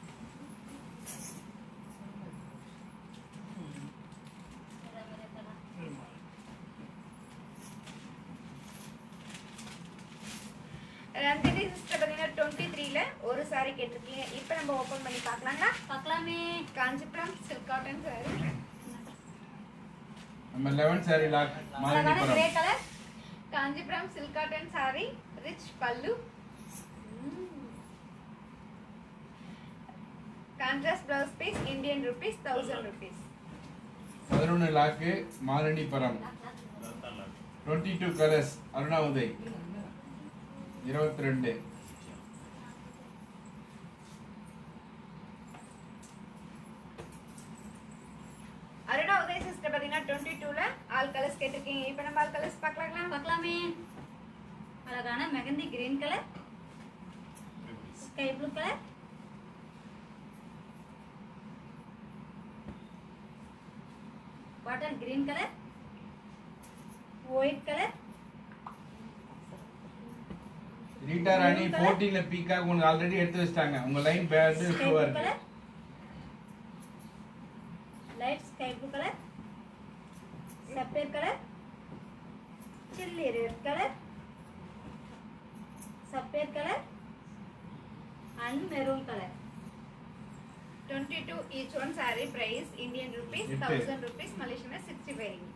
ரஞ்சினி சிஸ்டர் பாத்தீங்கன்னா டுவெண்ட்டி த்ரீல ஒரு saree கேட்டிருக்கீங்க இப்போ நம்ம ஓபன் பண்ணி பார்க்கலாங்களா பார்க்கலாமே காஞ்சிபுரம் சில்க் காட்டன் saree நம்ம லெவன் சாரி லாக் அழகான grey Malinipuram colour Kanchipuram silk cotton saree rich pallu contrast blouse piece Indian rupees thousand rupees பதினொன்று lock Malinipuram twenty two colours Aruna Uday இருபத்தி ரெண்டு அருணா உதய் சிஸ்டர் பாத்தீங்கன்னா டுவெண்ட்டி டூல ஆல் கலர்ஸ் கேட்டிருக்கீங்க இப்போ நம்ம ஆல் கலர்ஸ் பார்க்கலாங்களா பார்க்கலாமே அழகான mehendi green colour sky blue colour bottle green colour white colour Rita Rani Blue colour. போட்டியில பீக்காக உங்களுக்கு ஆல்ரெடி எடுத்து வச்சிட்டாங்க உங்க லைன் பேட் ஸ்கை ஷூவா ப்ளூ இருக்கு colour light sky blue colour sapphire colour chilli red colour sapphire colour and maroon colour 22 each one saree price Indian rupees எட்டு. 1000 rupees Malaysian is 65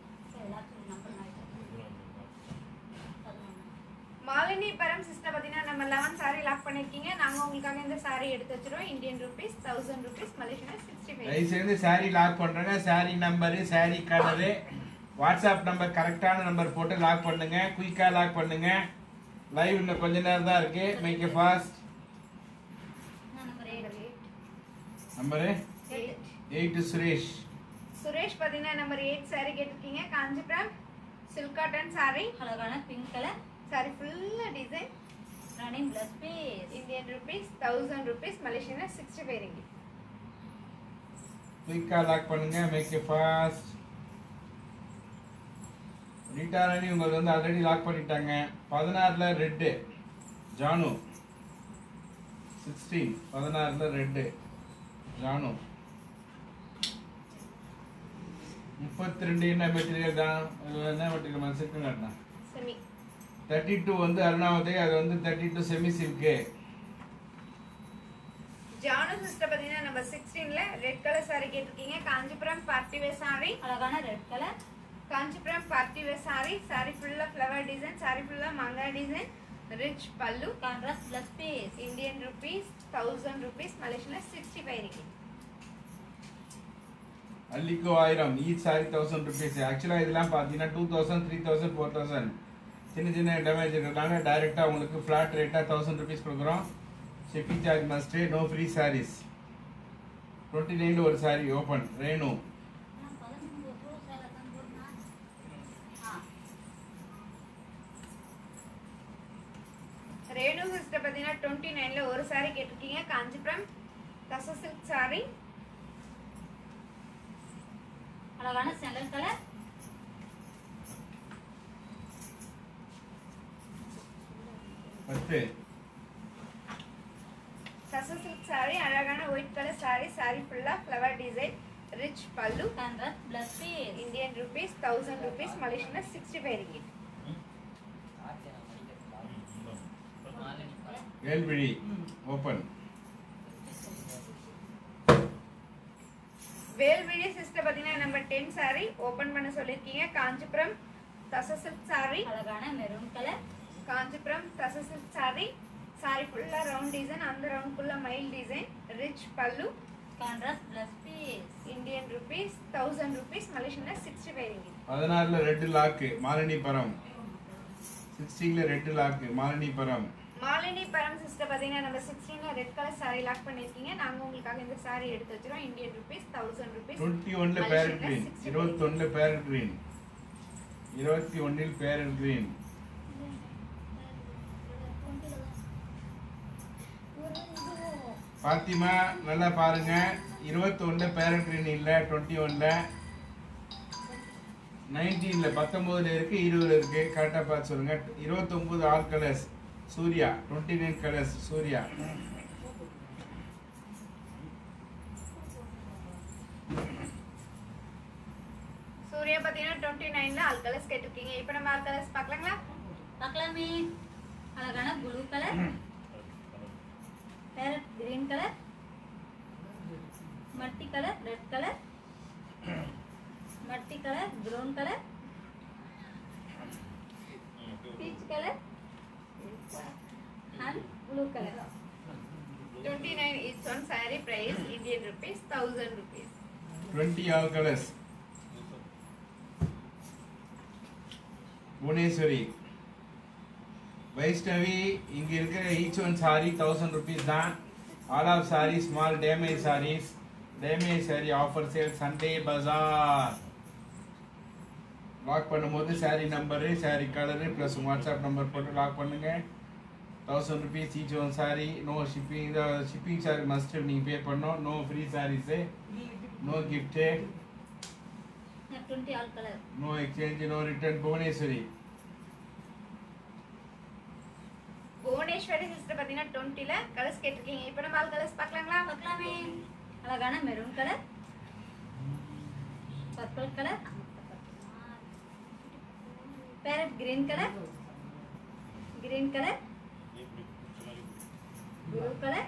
Malini Param sister பார்த்தீங்கன்னா நம்ம லெவன் சாரி லாக் பண்ணிருக்கீங்க நாங்க உங்களுக்காக இந்த sorry எடுத்து வச்சிருவோம் Indian rupees thousand rupees Malaysian sixty five தயவு செய்து சாரி லாக் பண்றேங்க sari number sorry colour WhatsApp number கரெக்டான நம்பர் போட்டு லாக் பண்ணுங்க குயிக்கா லாக் பண்ணுங்க லைவ் இன்னும் கொஞ்ச நேரம் தான் இருக்கு make fast number eight number eight Suresh Suresh பார்த்தீங்கன்னா நம்பர் எயிட் சாரி கேட்டிருக்கீங்க காஞ்சிபுரம் சில்க் காட்டன் சாரி அழகான பிங்க் கலர் சாரி ஃபுல்லா design running plus piece Indian rupees thousand rupees Malaysian sixty five ringgit குயிக்கா லாக் பண்ணுங்க மேக் ஃபாஸ்ட் ரீட்டாரணி உங்களுக்கு வந்து ஆல்ரெடி லாக் பண்ணிட்டாங்க பதினாறுல ரெட்டு ஜானு சிக்ஸ்டீன் பதினாறுல ரெட்டு ஜானு முப்பத்தி ரெண்டு என்ன மெட்டீரியல் தான் இது என்ன மெட்டீரியல் மனசுக்கு காட்டினா செமி தேர்ட்டி டூ வந்து அருணாவதி அது வந்து thirty two semi silk Janu sister பார்த்தீங்கன்னா நம்பர் சிக்ஸ்டீன்ல ரெட் கலர் சாரி கேட்டிருக்கீங்க காஞ்சிபுரம் பார்ட்டி வேர் சாரி அழகான red colour Kanchipuram party wear sorry sorry ஃபுல்லா ஃப்ளவர் டிசைன் சாரி ஃபுல்லா மங்கா design rich pallu contrast plus piece Indian rupees thousand rupees Malaysian sixty five ringgit அல்லிக்கோ ஆயிரம் each sari thousand rupees ஆக்சுவலாக இதெல்லாம் பார்த்தீங்கன்னா two thousand three thousand four thousand சின்ன சின்ன டேமேஜ் இருக்கிறதுனால டைரெக்டாக உங்களுக்கு ஃப்ளாட் ரேட்டாக தௌசண்ட் ருபீஸ் கொடுக்குறோம் shipping charge must no free sarees twenty நைனில் ஒரு சாரி ஓப்பன் ரேணு ரேணு சிஸ்டர் பார்த்தீங்கன்னா டுவெண்ட்டி நைன்ல ஒரு சாரி கேட்டிருக்கீங்க காஞ்சிபுரம் தச சில்க் சாரி அழகான செங்கல் கலர் பத்து தச சில்க் சாரி அழகான ஒயிட் கலர் சாரி சாரி ஃபுல்லா flower design rich pallu contrast plus piece Indian rupees thousand rupees Malaysian sixty five ringgit Velvizhi open Velvizhi sister பார்த்தீங்கன்னா நம்பர் டென் சாரி ஓபன் பண்ண சொல்லியிருக்கீங்க காஞ்சிபுரம் தச சில்க் சாரி அழகான மெரூன் கலர் காஞ்சிபுரம் தச சில்க் சாரி சாரி ஃபுல்லா round design அந்த round ஃபுல்லா மைல் design rich pallu contrast plus piece Indian rupees thousand rupees Malaysian sixty five ringgit பதினாறுல ரெட்டு லாக்கு மாலினி பரம் சிக்ஸ்டீன்ல ரெட்டு லாக்கு மாலினி பரம் மாலினி பரம் சிஸ்டர் பார்த்தீங்கன்னா நம்ம சிக்ஸ்டீன்ல ரெட் கலர் சாரி லாக் பண்ணியிருக்கீங்க நாங்க உங்களுக்காக இந்த சாரி எடுத்து வச்சிரோம் Indian rupees thousand rupees twenty ஒன்ல பேரட் கிரீன் இருபத்தி ஒன்னுல பேரட் கிரீன் இருபத்தி ஒன்னில் பேரட் கிரீன் பாத்திமா நல்லா பாருங்க இருபத்தி ஒன்னுல பேரட் கிரீன் இல்ல டுவெண்ட்டி ஒன்ல நைன்டீன்ல பத்தொன்பதுல இருக்கு இருபதுல இருக்கு கரெக்டா பார்த்து சொல்லுங்க இருபத்தொன்பது all colours Surya twenty nine colours Surya Surya பார்த்தீங்கன்னா டுவெண்ட்டி நைன்ல ஆல் கலர்ஸ் கேட்டிருக்கீங்க இப்போ நம்ம ஆல் கலர்ஸ் பார்க்கலாங்களா பார்க்கலாமே அழகான blue colour parrot green colour multi colour red colour multi colour brown colour peach colour and blue colour twenty nine is one sorry price Indian rupees thousand rupees twenty all colours Bhuvaneswari Vaishnavi இங்க இருக்கிற each one sari thousand rupees தான் all off sari small damage sarees damage sari offer sale Sunday bazaar lock பண்ணும்போது sari number sorry colour plus WhatsApp number போட்டு lock பண்ணுங்க thousand rupees each one sari no shipping shipping charge must நீங்கள் pay பண்ணோம் no free sarees no gift twenty all colour no exchange no return Bhuvaneswari Bhuvaneswari sister பார்த்தீங்கன்னா டுவெண்ட்டில colours கேட்டிருக்கீங்க இப்போ நம்ம ஆல் கலர்ஸ் பார்க்கலாங்களா பார்க்கலாமே அழகான maroon colour purple colour parrot green colour green colour blue colour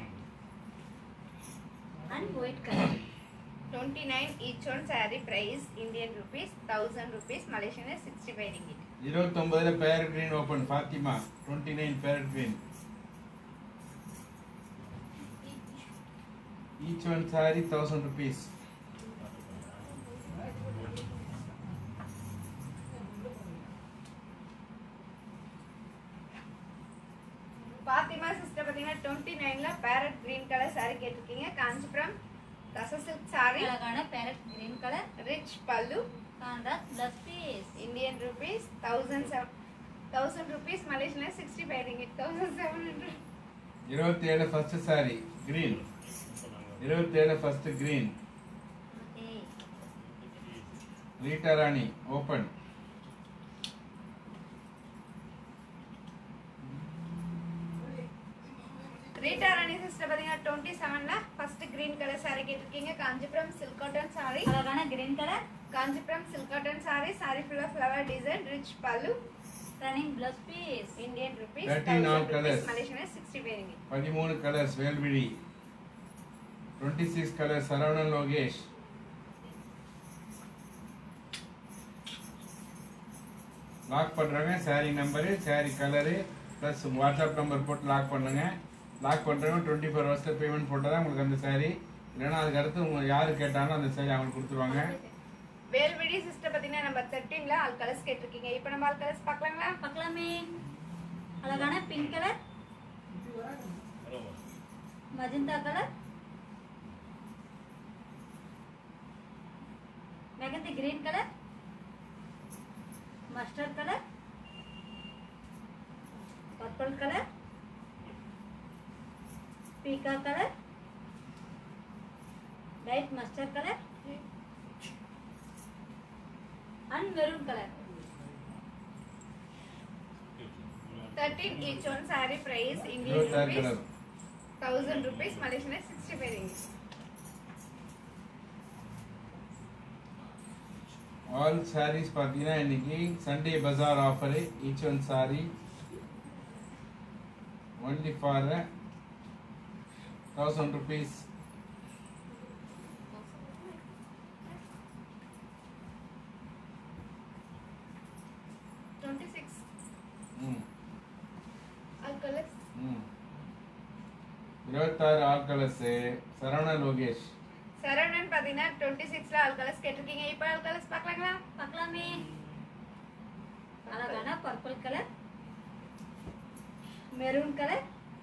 and white colour twenty nine each one sorry price Indian rupees thousand rupees Malaysian sixty five ringgit இருபத்தொம்பதில் parrot green open Fathima twenty nine parrot green each one sari thousand rupees Fathima sister பார்த்தீங்கன்னா twenty நைன்ல parrot green colour sorry கேட்டிருக்கீங்க காஞ்சிபுரம் ரச silk sorry அழகான parrot green colour rich pallu contrast plus piece Indian rupees thousand seven thousand rupees Malaysian sixty five ringgit thousand seven hundred இருபத்தி ஏழு first sari green இருபத்தி ஏழு first green okay Rita Rani open Rita ராணி sister பார்த்தீங்கன்னா twenty செவன்ல first green colour sorry கேட்டிருக்கீங்க Kanchipuram silk cotton sorry அழகான green colour Kanchipuram silk cotton sari sari ஃபுல்லாக flower design rich pallu running plus piece Indian rupees 13 all colours. Malaysian sixty five ringgit பதிமூணு colours Velvizhi twenty six colour Saravanan Lokesh lock பண்ணுறாங்க sari number sorry colour plus WhatsApp number போட்டு lock பண்ணுங்க lock பண்ணுறவங்க twenty four ஹவர்ஸில் payment போட்டால் தான் உங்களுக்கு அந்த சாரி இல்லைன்னா அதுக்கு அடுத்து உங்க யார் கேட்டாலும் அந்த சாரி அவங்களுக்கு கொடுத்துருவாங்க வேல்வெடி சிஸ்டர் பார்த்தீங்கன்னா நம்பர் தேர்ட்டீன்ல ஆல் கலர்ஸ் கேட்டிருக்கீங்க இப்போ நம்ம ஆல் கலர்ஸ் பார்க்கலாங்களா பார்க்கலாமே அழகான pink colour magenta colour mehndi green colour mustard colour purple colour பீகா colour light mustard colour and maroon colour thirteen each one sorry price Indian இருபத்தாறு rupees colour thousand rupees Malaysian sixty five ringgit all sarees பார்த்தீங்கன்னா இன்னைக்கு Sunday bazaar offer each one sari only for thousand rupees twenty six ம் all colours hmm இருபத்தாறு all colours Saravana Lokesh Saravanan பார்த்தீங்கன்னா twenty சிக்ஸ்ல all colours கேட்டிருக்கீங்க இப்போ all colours பார்க்கலாங்களா பார்க்கலாமே அழகான purple colour maroon colour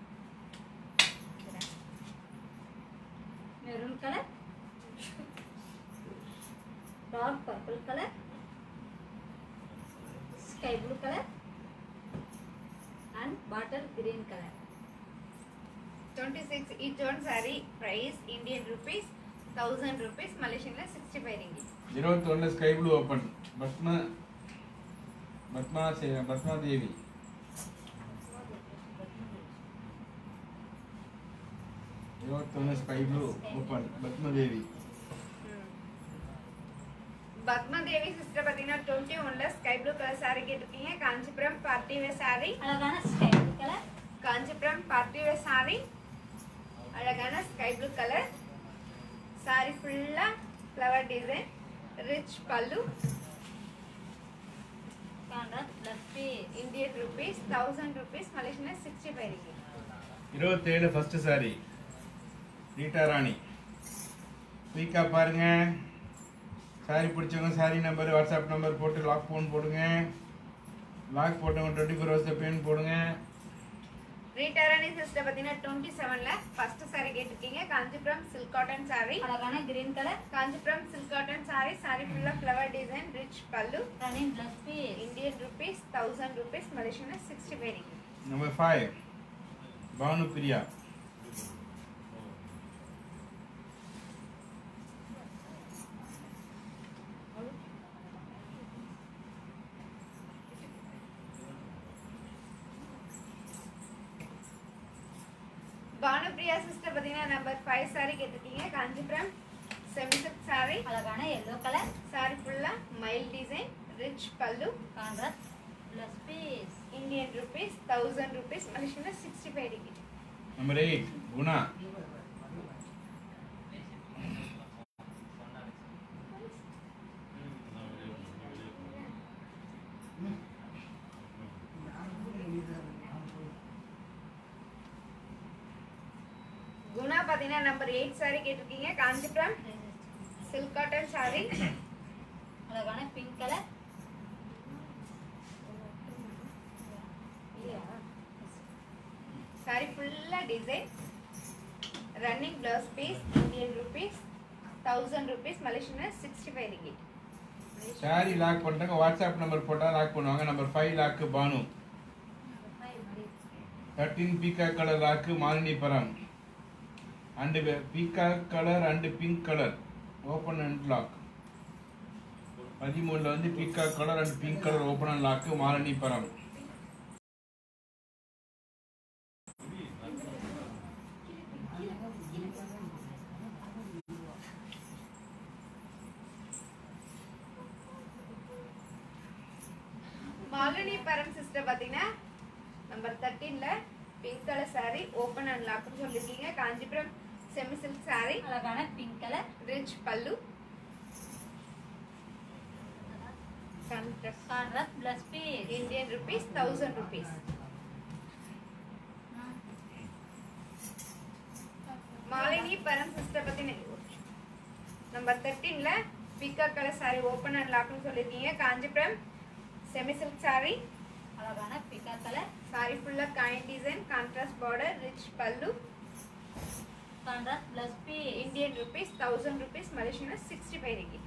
maroon colour dark purple colour sky blue colour and bottle green colour twenty six each one sorry price Indian rupees thousand rupees மலேசியன்ல sixty five ringgit இருபத்தொன்னு sky blue open Padma Padma சே- பத்மா தேவி இருபத்தொன்னு sky blue open Padmadevi Padmadevi sister பார்த்தீங்கன்னா twenty ஒன்ல sky blue colour sorry கேட்டிருக்கீங்க Kanchipuram party wear sorry அழகான sky blue colour Kanchipuram party wear sorry அழகான sky blue colour sorry ஃபுல்லா flower design rich pallu contrast plus piece Indian rupees thousand rupees Malaysian sixty five ringgit இருபத்தேழு first sari Rita Rani குயிக்காக பாருங்க சாரி பிடிச்சவங்க sari number WhatsApp number போட்டு lock phone போடுங்க lock போட்டவங்க twenty four ஹவர்ஸில் பேமெண்ட் போடுங்க ரீட்டராணி சிஸ்டர் பார்த்தீங்கன்னா டுவெண்ட்டி செவன்ல ஃபர்ஸ்ட் சாரி கேட்டிருக்கீங்க காஞ்சிபுரம் சில்க் காட்டன் சாரி அழகான green colour Kanchipuram silk cotton saree saree full of flower design rich pallu running plus piece indian rupees 1000 rupees malaysian is 65 ringgit number five Banu Priya Banupriya sister பார்த்தீங்கன்னா number five saree கேட்டிருக்கீங்க Kanchipuram semi silk saree அழகான yellow colour saree ஃபுல்லா மைல் design rich pallu contrast plus piece Indian rupees thousand rupees Malaysian sixty five ringgit number eight Guna Guna பார்த்தீங்கன்னா number eight saree கேட்டிருக்கீங்க Kanchipuram silk cotton saree அழகான pink colour saree ஃபுல்லா design running blouse piece Indian rupees thousand rupees Malaysian sixty five ringgit sari lock பண்ணிட்டாங்க WhatsApp number போட்டால் lock பண்ணுவாங்க number five lock Banu thirteen பீக்கா colour lock Malinipuram and பீக்கா colour and pink colour open and lock பதிமூணுல வந்து பீக்கா colour and pink colour open and lock Malinipuram Malini Param sister பார்த்தீங்கன்னா number தேர்ட்டீன்ல pink colour saree open and லாக்னு சொல்லியிருக்கீங்க காஞ்சிபுரம் செமி சில்க் saree அழகான pink colour rich pallu contrast contrast plus piece Indian rupees thousand rupees Malini Param sister பத்தி number தேர்ட்டீன்ல பிக்கா கலர் saree ஓப்பன் அண்ட் லாக்னு சொல்லியிருக்கீங்க காஞ்சிபுரம் செமி சில்க் saree அழகான பிங்கா கலர் saree ஃபுல்லா coin design contrast border rich pallu contrast plus piece Indian rupees thousand rupees Malaysian sixty five ringgit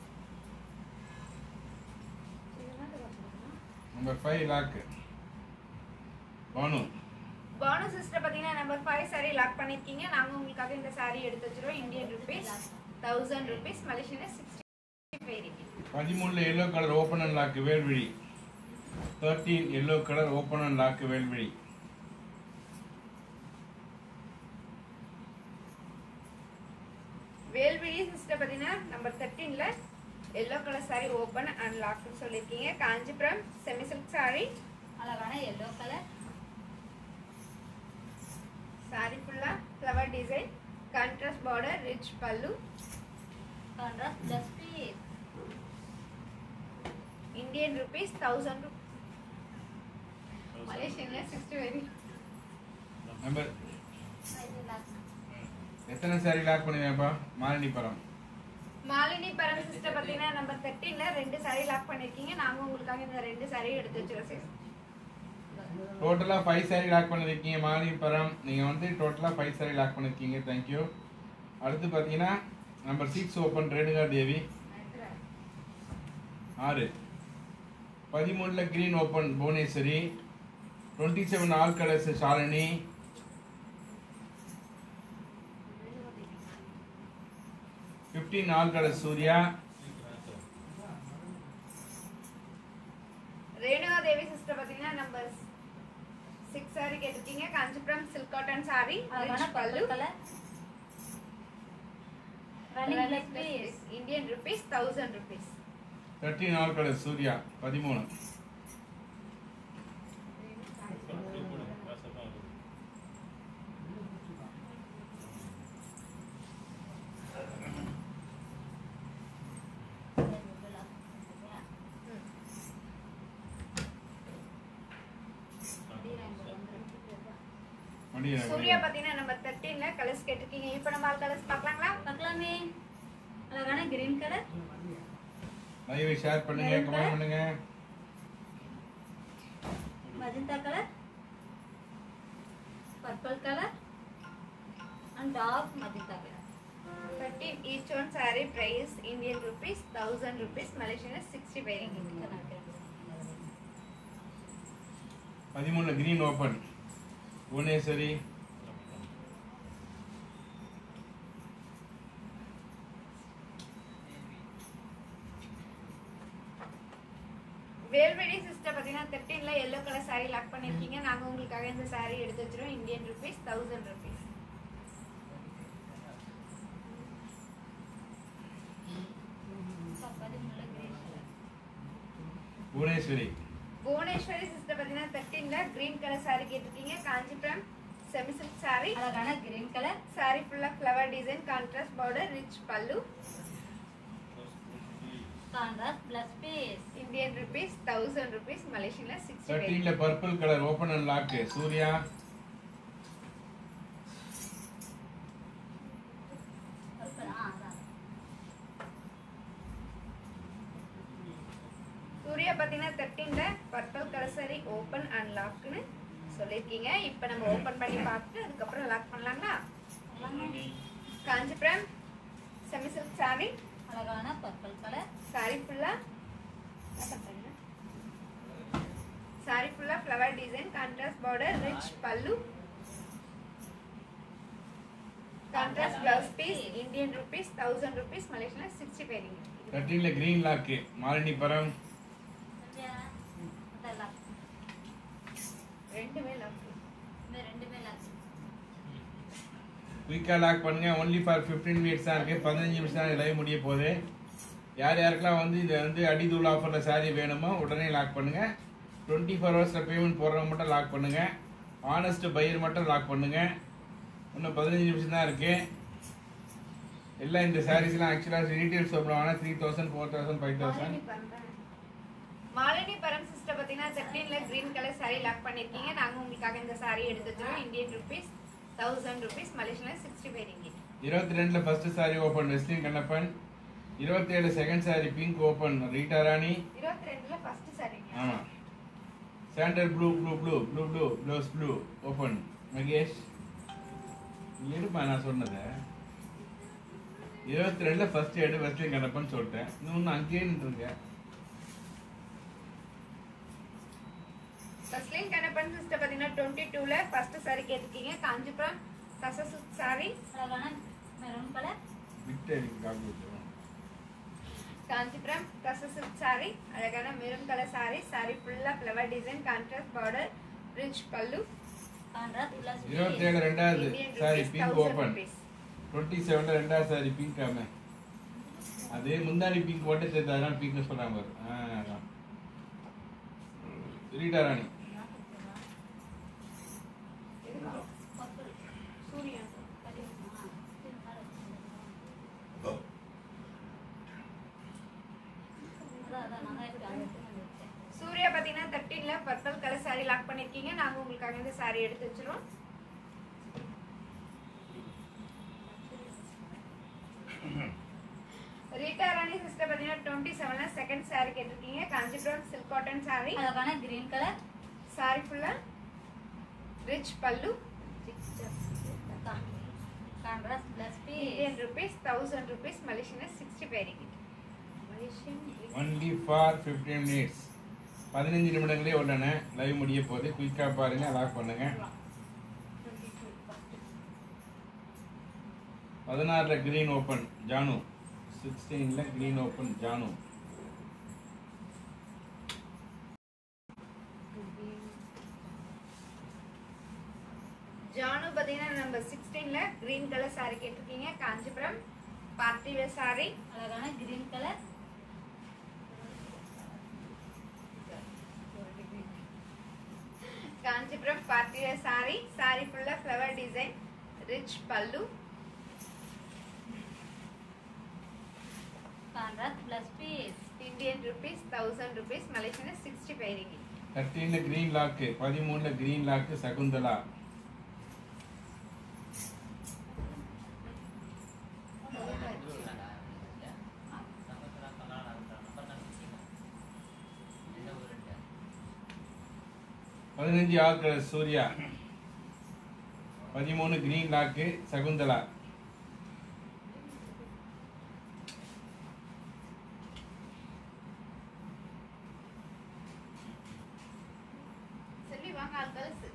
number five lock Banu Banu sister பார்த்தீங்கன்னா number five saree lock பண்ணியிருக்கீங்க நாங்கள் உங்களுக்காக இந்த saree எடுத்து வச்சிருவோம் Indian rupees thousand rupees Malaysian sixty five ringgit பதிமூணுல yellow colour open and lock Velvizhi thirteen yellow colour open and lock Velvizhi Velvizhi sister பார்த்தீங்கன்னா number தேர்ட்டீன்ல yellow colour saree open and லாக்னு சொல்லியிருக்கீங்க காஞ்சிபுரம் செமி சில்க் saree அழகான எல்லோ கலர் saree ஃபுல்லா flower design contrast border rich pallu contrast plus piece Indian rupees thousand மலேசியன்ல sixty five number எத்தனை sari lock பண்ணுவேன்ப்பா Malinipuram Malini Param sister பார்த்தீங்கன்னா நம்பர் தேர்ட்டீன்ல ரெண்டு saree லாக் பண்ணியிருக்கீங்க நாங்கள் உங்களுக்காக இந்த ரெண்டு saree எடுத்து வச்சிருக்கோம் sis. டோட்டலாக ஃபைவ் சாரி லாக் பண்ணிருக்கீங்க மாலினிபுரம் நீங்கள் வந்து டோட்டலாக ஃபைவ் சாரி லாக் பண்ணிருக்கீங்க தேங்க்யூ அடுத்து பார்த்தீங்கன்னா number six open Renuka Devi ஆறு பதிமூணில் green open Bhuvaneswari twenty seven all colours Shalini fifteen all colours Surya Renuka Devi sister பார்த்தீங்கன்னா நம்பர் சிக்ஸ் saree கேட்டிருக்கீங்க காஞ்சிபுரம் சில்க் காட்டன் saree அழகான rich pallu purple colour running plus piece Indian rupees thousand rupees thirteen all colours Surya பதிமூணு மடியா சூர்யா பார்த்தீங்கன்னா number தேர்ட்டீன்ல colours கேட்டிருக்கீங்க இப்போ நம்ம colours பார்க்கலாங்களா பார்க்கலாமே அழகான கிரீன் கலர் லைவை ஷேர் பண்ணுங்க கமெண்ட் பண்ணுங்க magenta colour purple colour and dark magenta colour 13 each one saree price Indian rupees 1000 rupees Malaysian is 65 ringgit. பதிமூணு கிரீன் ஓப்பன் புவனேஸ்வரி வேல்வெடி சிஸ்டர் பார்த்தீங்கன்னா தேர்ட்டீனில் எல்லோ கலர் saree லாக் பண்ணியிருக்கீங்க நாங்கள் உங்களுக்காக இந்த saree எடுத்து வச்சிருவோம் இந்தியன் ருபீஸ் தௌசண்ட் ருபீஸ் பதிமூணுல green colour Bhuvaneswari Bhuvaneswari sister பார்த்தீங்கன்னா தேர்ட்டீனில் க்ரீன் கலர் saree கேட்டிருக்கீங்க காஞ்சிபுரம் செமி சில்க் saree அழகான கிரீன் கலர் saree ஃபுல்லாக flower design contrast border rich pallu contrast plus piece Indian rupees thousand rupees மலேசியனில் சிக்ஸ்டி தேர்ட்டீன்ல purple colour open and lock Surya ஆ அதான் சூர்யா பார்த்தீங்கன்னா தேர்ட்டீனில் purple colour saree open and லாக்னு சொல்லியிருக்கீங்க இப்போ நம்ம ஓப்பன் பண்ணி பார்த்துட்டு அதுக்கப்புறம் லாக் பண்ணலாங்களா காஞ்சிபுரம் செமி சில்க் saree அழகான பர்பிள் கலர் saree ஃபுல்லாக saree ஃபுல்லாக flower design contrast border rich pallu contrast blouse piece Indian rupees thousand rupees மலேசியனில் சிக்ஸ்டி ஃபைவ் தேர்ட்டீன்ல கிரீன் லாக்கு மாலினிபுரம் அதெல்லாம் ரெண்டுமே லாக் இந்த ரெண்டுமே லாக்கு குயிக்காக லாக் பண்ணுங்க ஒன்லி ஃபார் ஃபிஃப்டீன் மினிட்ஸ் தான் இருக்கு பதினஞ்சு நிமிஷம் தான் லைவ் முடிய போகுது யார் யாருக்கெல்லாம் வந்து இது வந்து அடிதூள் ஆஃபரில் சாரி வேணுமோ உடனே லாக் பண்ணுங்க டுவெண்ட்டி ஃபோர் ஹவர்ஸில் பேமெண்ட் போடுறவங்க மட்டும் லாக் பண்ணுங்க ஆனஸ்ட் பையர் மட்டும் லாக் பண்ணுங்க இன்னும் பதினஞ்சு நிமிஷம் தான் இருக்கு எல்லாம் இந்த சாரீஸ்லாம் ஆக்சுவலாக ரீட்டெயில் ஷாப்பில் வாங்கினா three thousand four thousand five thousand Malini Param sister பார்த்தீங்கன்னா செப்டீன்ல கிரீன் கலர் saree லாக் பண்ணியிருக்கீங்க நாங்கள் உங்களுக்காக இந்த saree எடுத்து வச்சிருவோம் இந்தியன் ருபீஸ் தௌசண்ட் ருபீஸ் மலேசியனில் சிக்ஸ்டி ஃபைவ் ரிங்கிட் இருபத்தி ரெண்டுல ஃபர்ஸ்ட் சாரி ஓப்பன் வெஸ்டின் கண்ணப்பன் இருபத்தி ஏழு second sari pink open Rita Rani இருபத்தி ரெண்டுல ஃபர்ஸ்ட் சாரிங்க ஆமா sandal blue blue blue blue blue blouse blue open Mahesh நீ எடுப்பா நான் சொன்னதை இருபத்தி ரெண்டுல ஃபர்ஸ்ட் எடு வெஸ்டின் கண்ணப்பன் சொல்லிட்டேன் இன்னும் அங்கேயே நின்றுருங்க ஃபர்ஸ்ட்லையும் கணப்பன் சிஸ்டர் பார்த்தீங்கன்னா டுவெண்ட்டி டூல ஃபர்ஸ்ட் saree கேட்டிருக்கீங்க காஞ்சிபுரம் கச சில்க் saree அழகான மெரூன் கலர் விட்டு எனக்கு காப்பி விட்டுருவோம் காஞ்சிபுரம் கச சில்க் saree அழகான மெரூன் கலர் saree saree ஃபுல்லாக flower design contrast border rich pallu contrast blouse இருபத்தி ஏழு ரெண்டாவது Indian sari rupees pink thousand open rupees twenty செவன்ல ரெண்டாவது சாரி பிங்க் ஆமே அதே முந்தாடி பிங்க் மட்டும் தெரியுது அதனால பிங்க் சொல்லாம வரும் ஆ, அதான். ரீட்டா ராணி சூர்யா சூர்யா பார்த்தீங்கன்னா தேர்ட்டீன்ல பர்பிள் கலர் saree லாக் பண்ணியிருக்கீங்க நாங்கள் உங்களுக்காக இந்த saree எடுத்து வச்சிருவோம் ரீட்டா ராணி சிஸ்டர் பார்த்தீங்கன்னா டுவெண்ட்டி செவன்ல செகண்ட் saree கேட்டிருக்கீங்க காஞ்சிபுரம் சில்க் காட்டன் saree அழகான கிரீன் கலர் saree ஃபுல்லாக rich pallu contrast blouse Indian piece rupees thousand rupees Malaysian sixty five ringgit Malaysian only for fifteen minutes பதினஞ்சு நிமிடங்களே உள்ளன லைவ் முடிய போகுது குயிக்காக பாருங்க லாக் பண்ணுங்க பதினாறுல கிரீன் ஓப்பன் ஜானு சிக்ஸ்டீன்ல கிரீன் ஓப்பன் ஜானு ஜானு பார்த்தீங்கன்னா நம்ம சிக்ஸ்டீனில் க்ரீன் கலர் saree கேட்டிருக்கீங்க காஞ்சிபுரம் பார்ட்டி வேர் saree அழகான green colour Kanchipuram party wear saree saree ஃபுல்லாக flower design rich pallu contrast plus piece Indian rupees thousand rupees Malaysian sixty five ringgit தேர்ட்டீன்ல கிரீன் லாக்கு பதிமூணுல green lock Shakuntala பதினஞ்சு ஆட்கள் சூர்யா பதிமூணு green lock Shakuntala all colours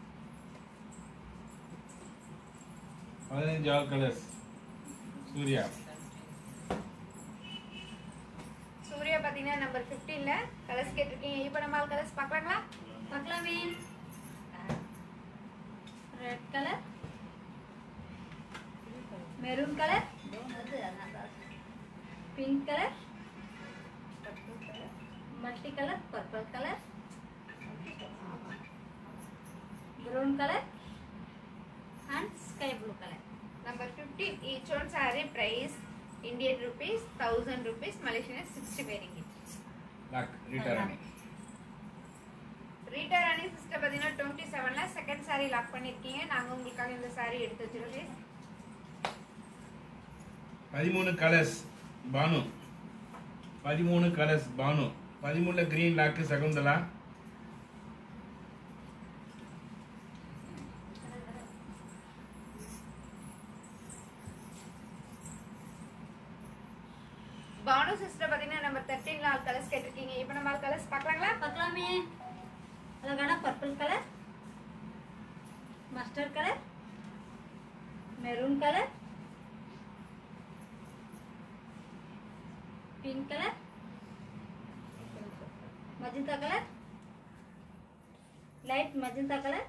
பதினஞ்சு all colours Surya Surya பாத்தீங்கன்னா number 15 ல colours கேட்டிருக்கீங்க இப்போ நம்ம ஆல் கலர்ஸ் பார்க்கலாங்களா பார்க்கலாமே red colour maroon colour pink colour multi colour purple colour brown colour and sky blue colour Number 15, each one saree price Indian rupees, 1000 rupees, Malaysian is 60 wearing it. Lock return Rita Rani sister பார்த்தீங்கன்னா twenty செவனில் second saree lock பண்ணியிருக்கீங்க நாங்கள் உங்களுக்காக இந்த saree எடுத்து வச்சிருக்கோம் பதிமூணு colours Banu பதிமூணு கலர்ஸ் பானு பதிமூணுல green lock Shakuntala Banu sister பார்த்தீங்கன்னா நம்ம தேர்ட்டீனில் ஆல் கலர்ஸ் கேட்டிருக்கீங்க இப்போ நம்ம ஆல் கலர்ஸ் பார்க்கலாங்களா பார்க்கலாமே அழகான purple colour mustard colour maroon colour pink colour magenta colour light magenta colour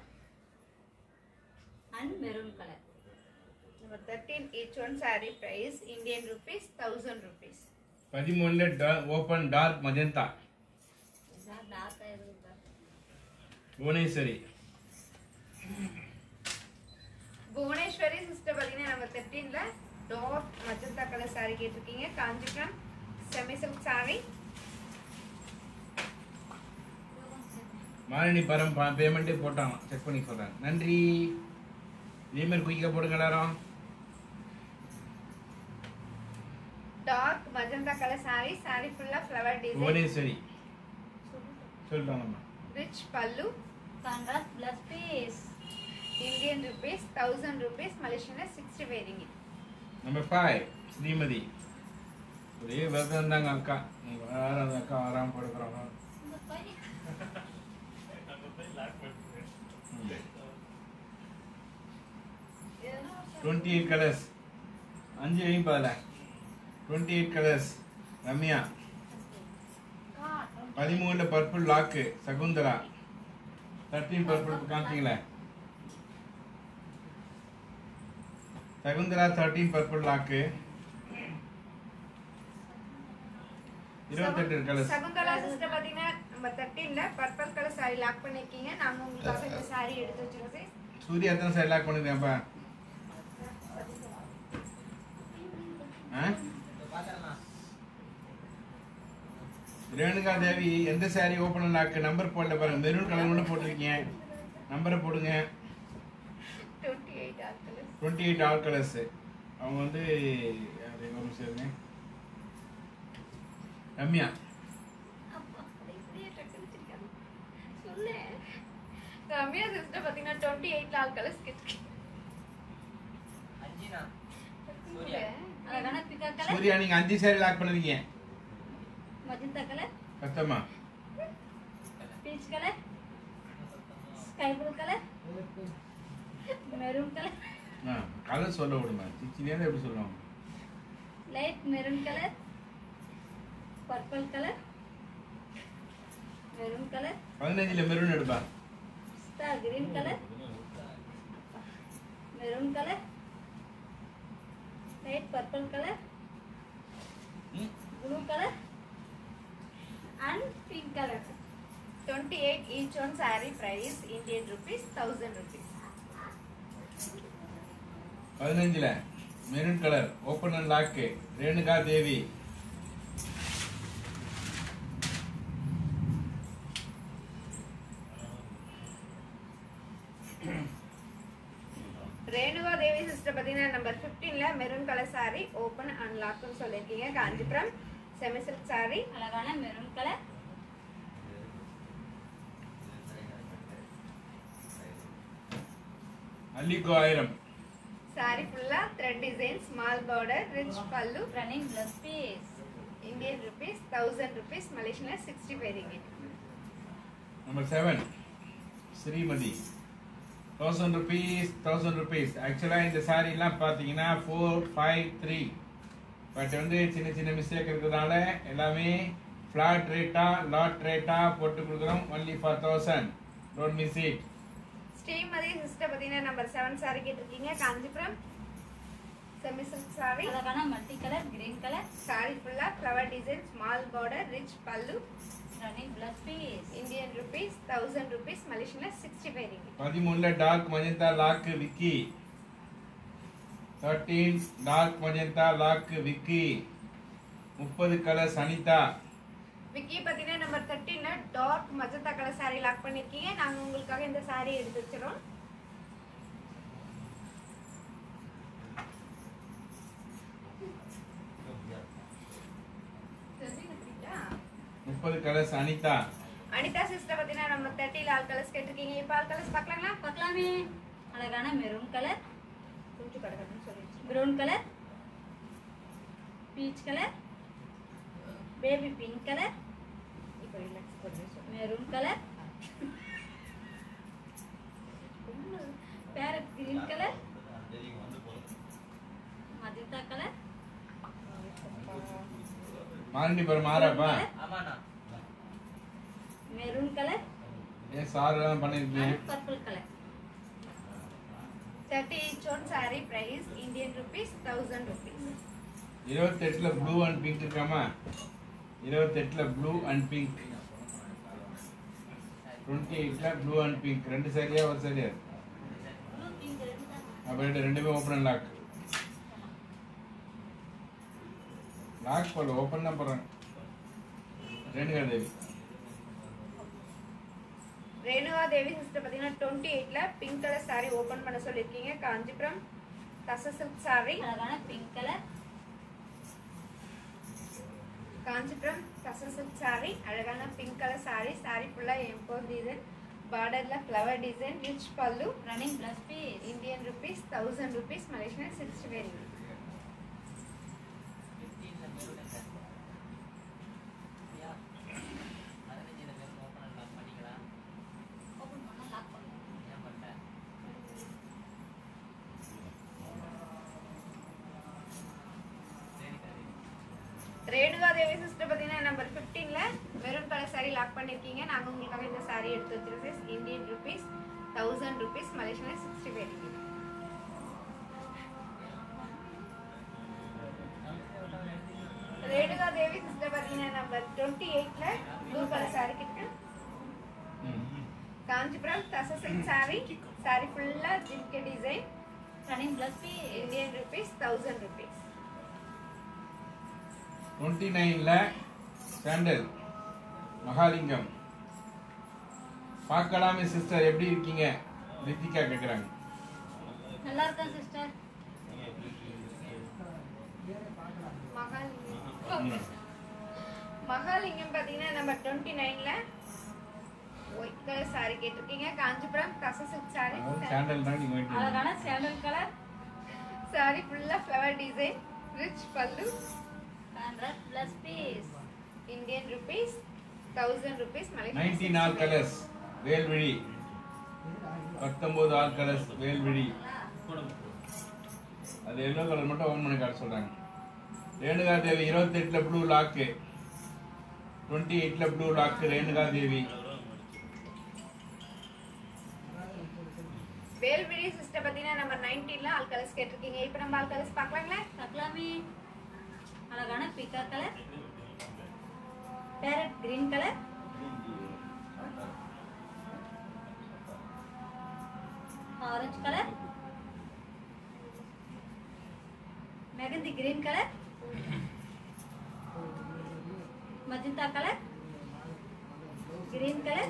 and maroon colour number thirteen each one saree price Indian rupees thousand rupees பதிமூணுல open dark magenta டார்க்காக இருக்கு Bhuvaneswari Bhuvaneswari sister பார்த்தீங்கன்னா நம்ம தேர்ட்டீனில் dark magenta colour saree கேட்டிருக்கீங்க Kanchipuram semi silk saree Malini Param பேமெண்ட்டே போட்டாங்க check பண்ணி சொல்றேன் நன்றி இதே மாதிரி குயிக்காக போடுங்க எல்லாரும் dark magenta colour saree saree ஃபுல்லாக ஃப்ளவர் டிசைன் புவனேஸ்வரி சொல்லிட்டாங்கம்மா rich pallu contrast plus piece Indian rupees thousand rupees மலேசியனில் சிக்ஸ்டி வேரிங்க நம்பர் ஃபைவ் ஸ்ரீமதி ஒரே விரதம் இருந்தாங்க அக்கா நீ வேற அந்த அக்கா வராமல் போடுக்கிறாங்க இந்த பையன் டுவெண்ட்டி எயிட் கலர்ஸ் அஞ்சு வையும் பதில் டுவெண்ட்டி எயிட் கலர்ஸ் ரம்யா பதிமூணுல purple lock Shakuntala thirteen purple காமிச்சிங்களே சகுந்தலா தேர்ட்டீன் பர்பிள் லாக்கு இருபத்தெட்டு கலர்ஸ் சகுந்தலா சிஸ்டர் பார்த்தீங்கன்னா நம்ம தேர்ட்டீனில் பர்பிள் கலர் saree லாக் பண்ணியிருக்கீங்க நாங்கள் உங்களுக்காக இந்த saree எடுத்து வச்சிருக்கோம் சூர்யா எத்தனை சைட் லாக் பண்ணிருக்கேன்ப்பா ஆ பாத்திரமா ரேணுகா தேவி எந்த saree ஓப்பன் லாக்கு நம்பர் போடல பாருங்க மெரூன் கலர் மட்டும் போட்டிருக்கீங்க நம்பரை போடுங்க டுவெண்ட்டி எயிட் ஆட்கள் டுவெண்ட்டி எயிட் ஆல் கலர்ஸ் அவங்க வந்து யாரு ஒரு நிமிஷம் இருங்க ரம்யா சொல்லு ரம்யா சிஸ்டர் பார்த்தீங்கன்னா டுவெண்ட்டி எயிட் ஆல் கலர்ஸ் அஞ்சினா சூர்யா. அழகான பிக்கா கலர் சூர்யா நீங்க அஞ்சு saree லாக் பண்ணிருக்கீங்க மஜந்தா கலர் கஷ்டமா peach colour sky blue colour maroon colour ஆ கலர் சொல்ல விடுமா சிச்சினே எப்படி சொல்லுவாங்க light maroon colour purple colour maroon colour பதினஞ்சுல மெரூன் எடுப்பா star green colour maroon colour light purple colour hmm blue colour and pink colour twenty eight each one saree price Indian rupees thousand rupees பதினஞ்சுல maroon colour open and lock Renuka Devi Renuka Devi sister பார்த்தீங்கன்னா number ஃபிஃப்டீனில் maroon colour saree open and லாக்னு சொல்லியிருக்கீங்க Kanchipuram semi silk saree அழகான maroon colour அல்லிக்கோ ஆயிரம் saree ஃபுல்லாக thread design small border rich pallu running plus piece Indian rupees thousand rupees மலேசியனில் sixty five ringgit number seven Srimathi thousand rupees thousand rupees ஆக்சுவலாக இந்த சாரீலாம் பார்த்தீங்கன்னா ஃபோர் ஃபைவ் த்ரீ பட் வந்து சின்ன சின்ன மிஸ்டேக் இருக்கிறதால எல்லாமே ஃப்ளாட் ரேட்டா லாட் ரேட்டா போட்டு கொடுக்குறோம் only for thousand don't miss it Srimathi sister பார்த்தீங்கன்னா நம்பர் செவன் சாரி கேட்டிருக்கீங்க காஞ்சிபுரம் செமி சில்க் சாரி அழகான multi colour green colour sorry ஃபுல்லாக flower design small border rich pallu running plus piece Indian rupees thousand rupees மலேசியனில் sixty five ringgit பதிமூணுல dark magenta lock Vicky thirteen dark magenta lock Vicky முப்பது colour Sanitha Vicky பார்த்தீங்கன்னா number தேர்ட்டினில் dark magenta colour sorry lock பண்ணியிருக்கீங்க நாங்கள் உங்களுக்காக இந்த சாரி எடுத்து வச்சிரோம் முப்பது கலர் சனிதா அனிதா சிஸ்டர் பார்த்தீங்கன்னா நம்ம தேர்ட்டியில் ஆல் கலர்ஸ் கேட்டிருக்கீங்க இப்போ ஆல் கலர்ஸ் பார்க்கலாங்களா பார்க்கலாமே அழகான மெரூன் கலர் கொஞ்சம் கிடக்குன்னு சொல்லிடுச்சு brown colour peach colour baby pink colour இப்போ ரிலாக்ஸ் பண்ணுங்க maroon colour parrot green colour மதிதா கலர் மாரண்டிபுரம் மாறாப்பா ஆமாண்ணா மெரூன் கலர் ஏன் சார் எல்லாம் பண்ணிருக்கீங்க purple colour thirty each one saree price Indian rupees thousand rupees இருபத்தெட்டுல ப்ளூ அண்ட் பிங்க் இருக்காமா இருபத்தெட்டுல ப்ளூ அண்ட் பிங்க் டுவெண்ட்டி எயிட்ல ப்ளூ அண்ட் பிங்க் ரெண்டு சரியா ஒரு சரியா ப்ளூ பிங்க் ரெண்டு தான் அப்ப ரெண்டு ரெண்டுமே ஓப்பன் அண்ட் லாக் லாக் போடல ஓப்பன் தான் போடுறேன் ரேணுகா தேவி ரேணுகா தேவி சிஸ்டர் பார்த்தீங்கன்னா டுவெண்ட்டி எயிட்ல பிங்க் கலர் saree ஓப்பன் பண்ண சொல்லியிருக்கீங்க காஞ்சிபுரம் தச சில்க் saree அழகான பிங்க் கலர் காஞ்சிபுரம் தச சில்க் saree அழகான பிங்க் கலர் saree saree ஃபுல்லாக எம்போஸ் டிசைன் பார்டரில் flower design rich pallu running plus piece Indian rupees thousand rupees Malaysian sixty five ஃபிஃப்டீனில் மெரூன் எங்க ஐயா பதினஞ்சில் மெரூன் ஓப்பன் லாக் பண்ணிக்கலாம் ஓப்பன் பண்ணா லாக் பண்ணுங்க ஏன் பண்ணல சரி சரி ரேணுகா தேவி சிஸ்டர் பார்த்தீங்கன்னா நம்பர் ஃபிஃப்டீனில் மெரூன் கலர் saree லாக் பண்ணியிருக்கீங்க நாங்கள் உங்களுக்காக இந்த saree எடுத்து வச்சிருக்கோம் Indian rupees thousand rupees Malaysian sixty five Renuka Devi sister பார்த்தீங்கன்னா நம்பர் டுவெண்ட்டி எயிட்டில் ப்ளூ கலர் saree கிட்ட காஞ்சிபுரம் தச சில்க் saree saree ஃபுல்லாக ஜிம்கே design running plus piece Indian rupees thousand rupees twenty நைன்ல சாண்டல் மகாலிங்கம் பார்க்கலாமே சிஸ்டர் எப்படி இருக்கீங்க ரித்திகா கேக்குறாங்க நல்லா இருக்கேன் சிஸ்டர் மகாலிங்கம் மகாலிங்கம் பார்த்தீங்கன்னா நம்ம டுவெண்ட்டி நைன்ல ஒயிட் கலர் saree கேட்டிருக்கீங்க காஞ்சிபுரம் கச சில்க் saree சாண்டல் தான் நீங்க போயிட்டு அழகான சாண்டல் கலர் saree ஃபுல்லாக flower design rich pallu hundred blouse piece Indian rupees thousand rupees nineteen all colours Velvizhi பத்தொன்பது ஆல் கலர்ஸ் வேல்விழி அது எல்லோ கலர் மட்டும் ஓன் பண்ணி காட்ட சொல்றாங்க ரேணுகா தேவி இருபத்தெட்டுல ப்ளூ லாக்கு டுவெண்ட்டி எயிட்ல blue lock Renuka Devi Velvizhi sister பார்த்தீங்கன்னா நம்ம நைன்டீன்ல ஆல் கலர்ஸ் கேட்டிருக்கீங்க இப்போ நம்ம ஆல் கலர்ஸ் பார்க்கலாங்களா பார்க்கலாமே அழகான பிக்கா colour parrot green colour orange colour mehndi green colour magenta colour green colour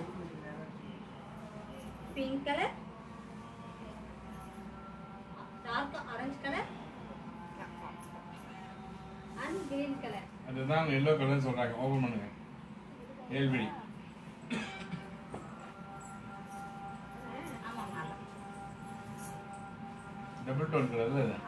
pink colour dark orange colour and green colour அதுதான் அவங்க எல்லோ கலர் சொல்றாங்க ஓபன் பண்ணுங்க வேல்விழி ஆமாம் நல்லா டபுள் டோன் கலர்ல அது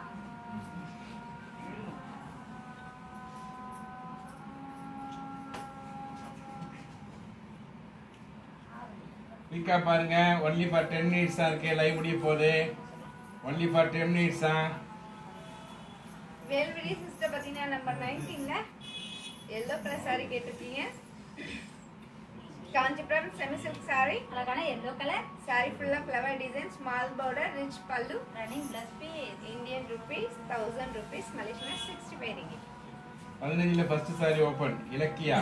குயிக்கா பாருங்க ஒன்லி ஃபார் டென் மினிட்ஸ் தான் இருக்கு லைவ் முடிய போகுது ஒன்லி ஃபார் டென் மினிட்ஸ் தான் வேல்வெளி சிஸ்டர் பார்த்தீங்கன்னா நம்பர் நைன்டீன்ல எல்லோ கலர் saree கேட்டிருக்கீங்க காஞ்சிபுரம் செமி சில்க் saree அழகான எல்லோ கலர் saree ஃபுல்லாக flower design small border rich pallu running plus piece Indian rupees thousand rupees Malaysia sixty five ringgit பதினஞ்சுல first sari open Ilakkiya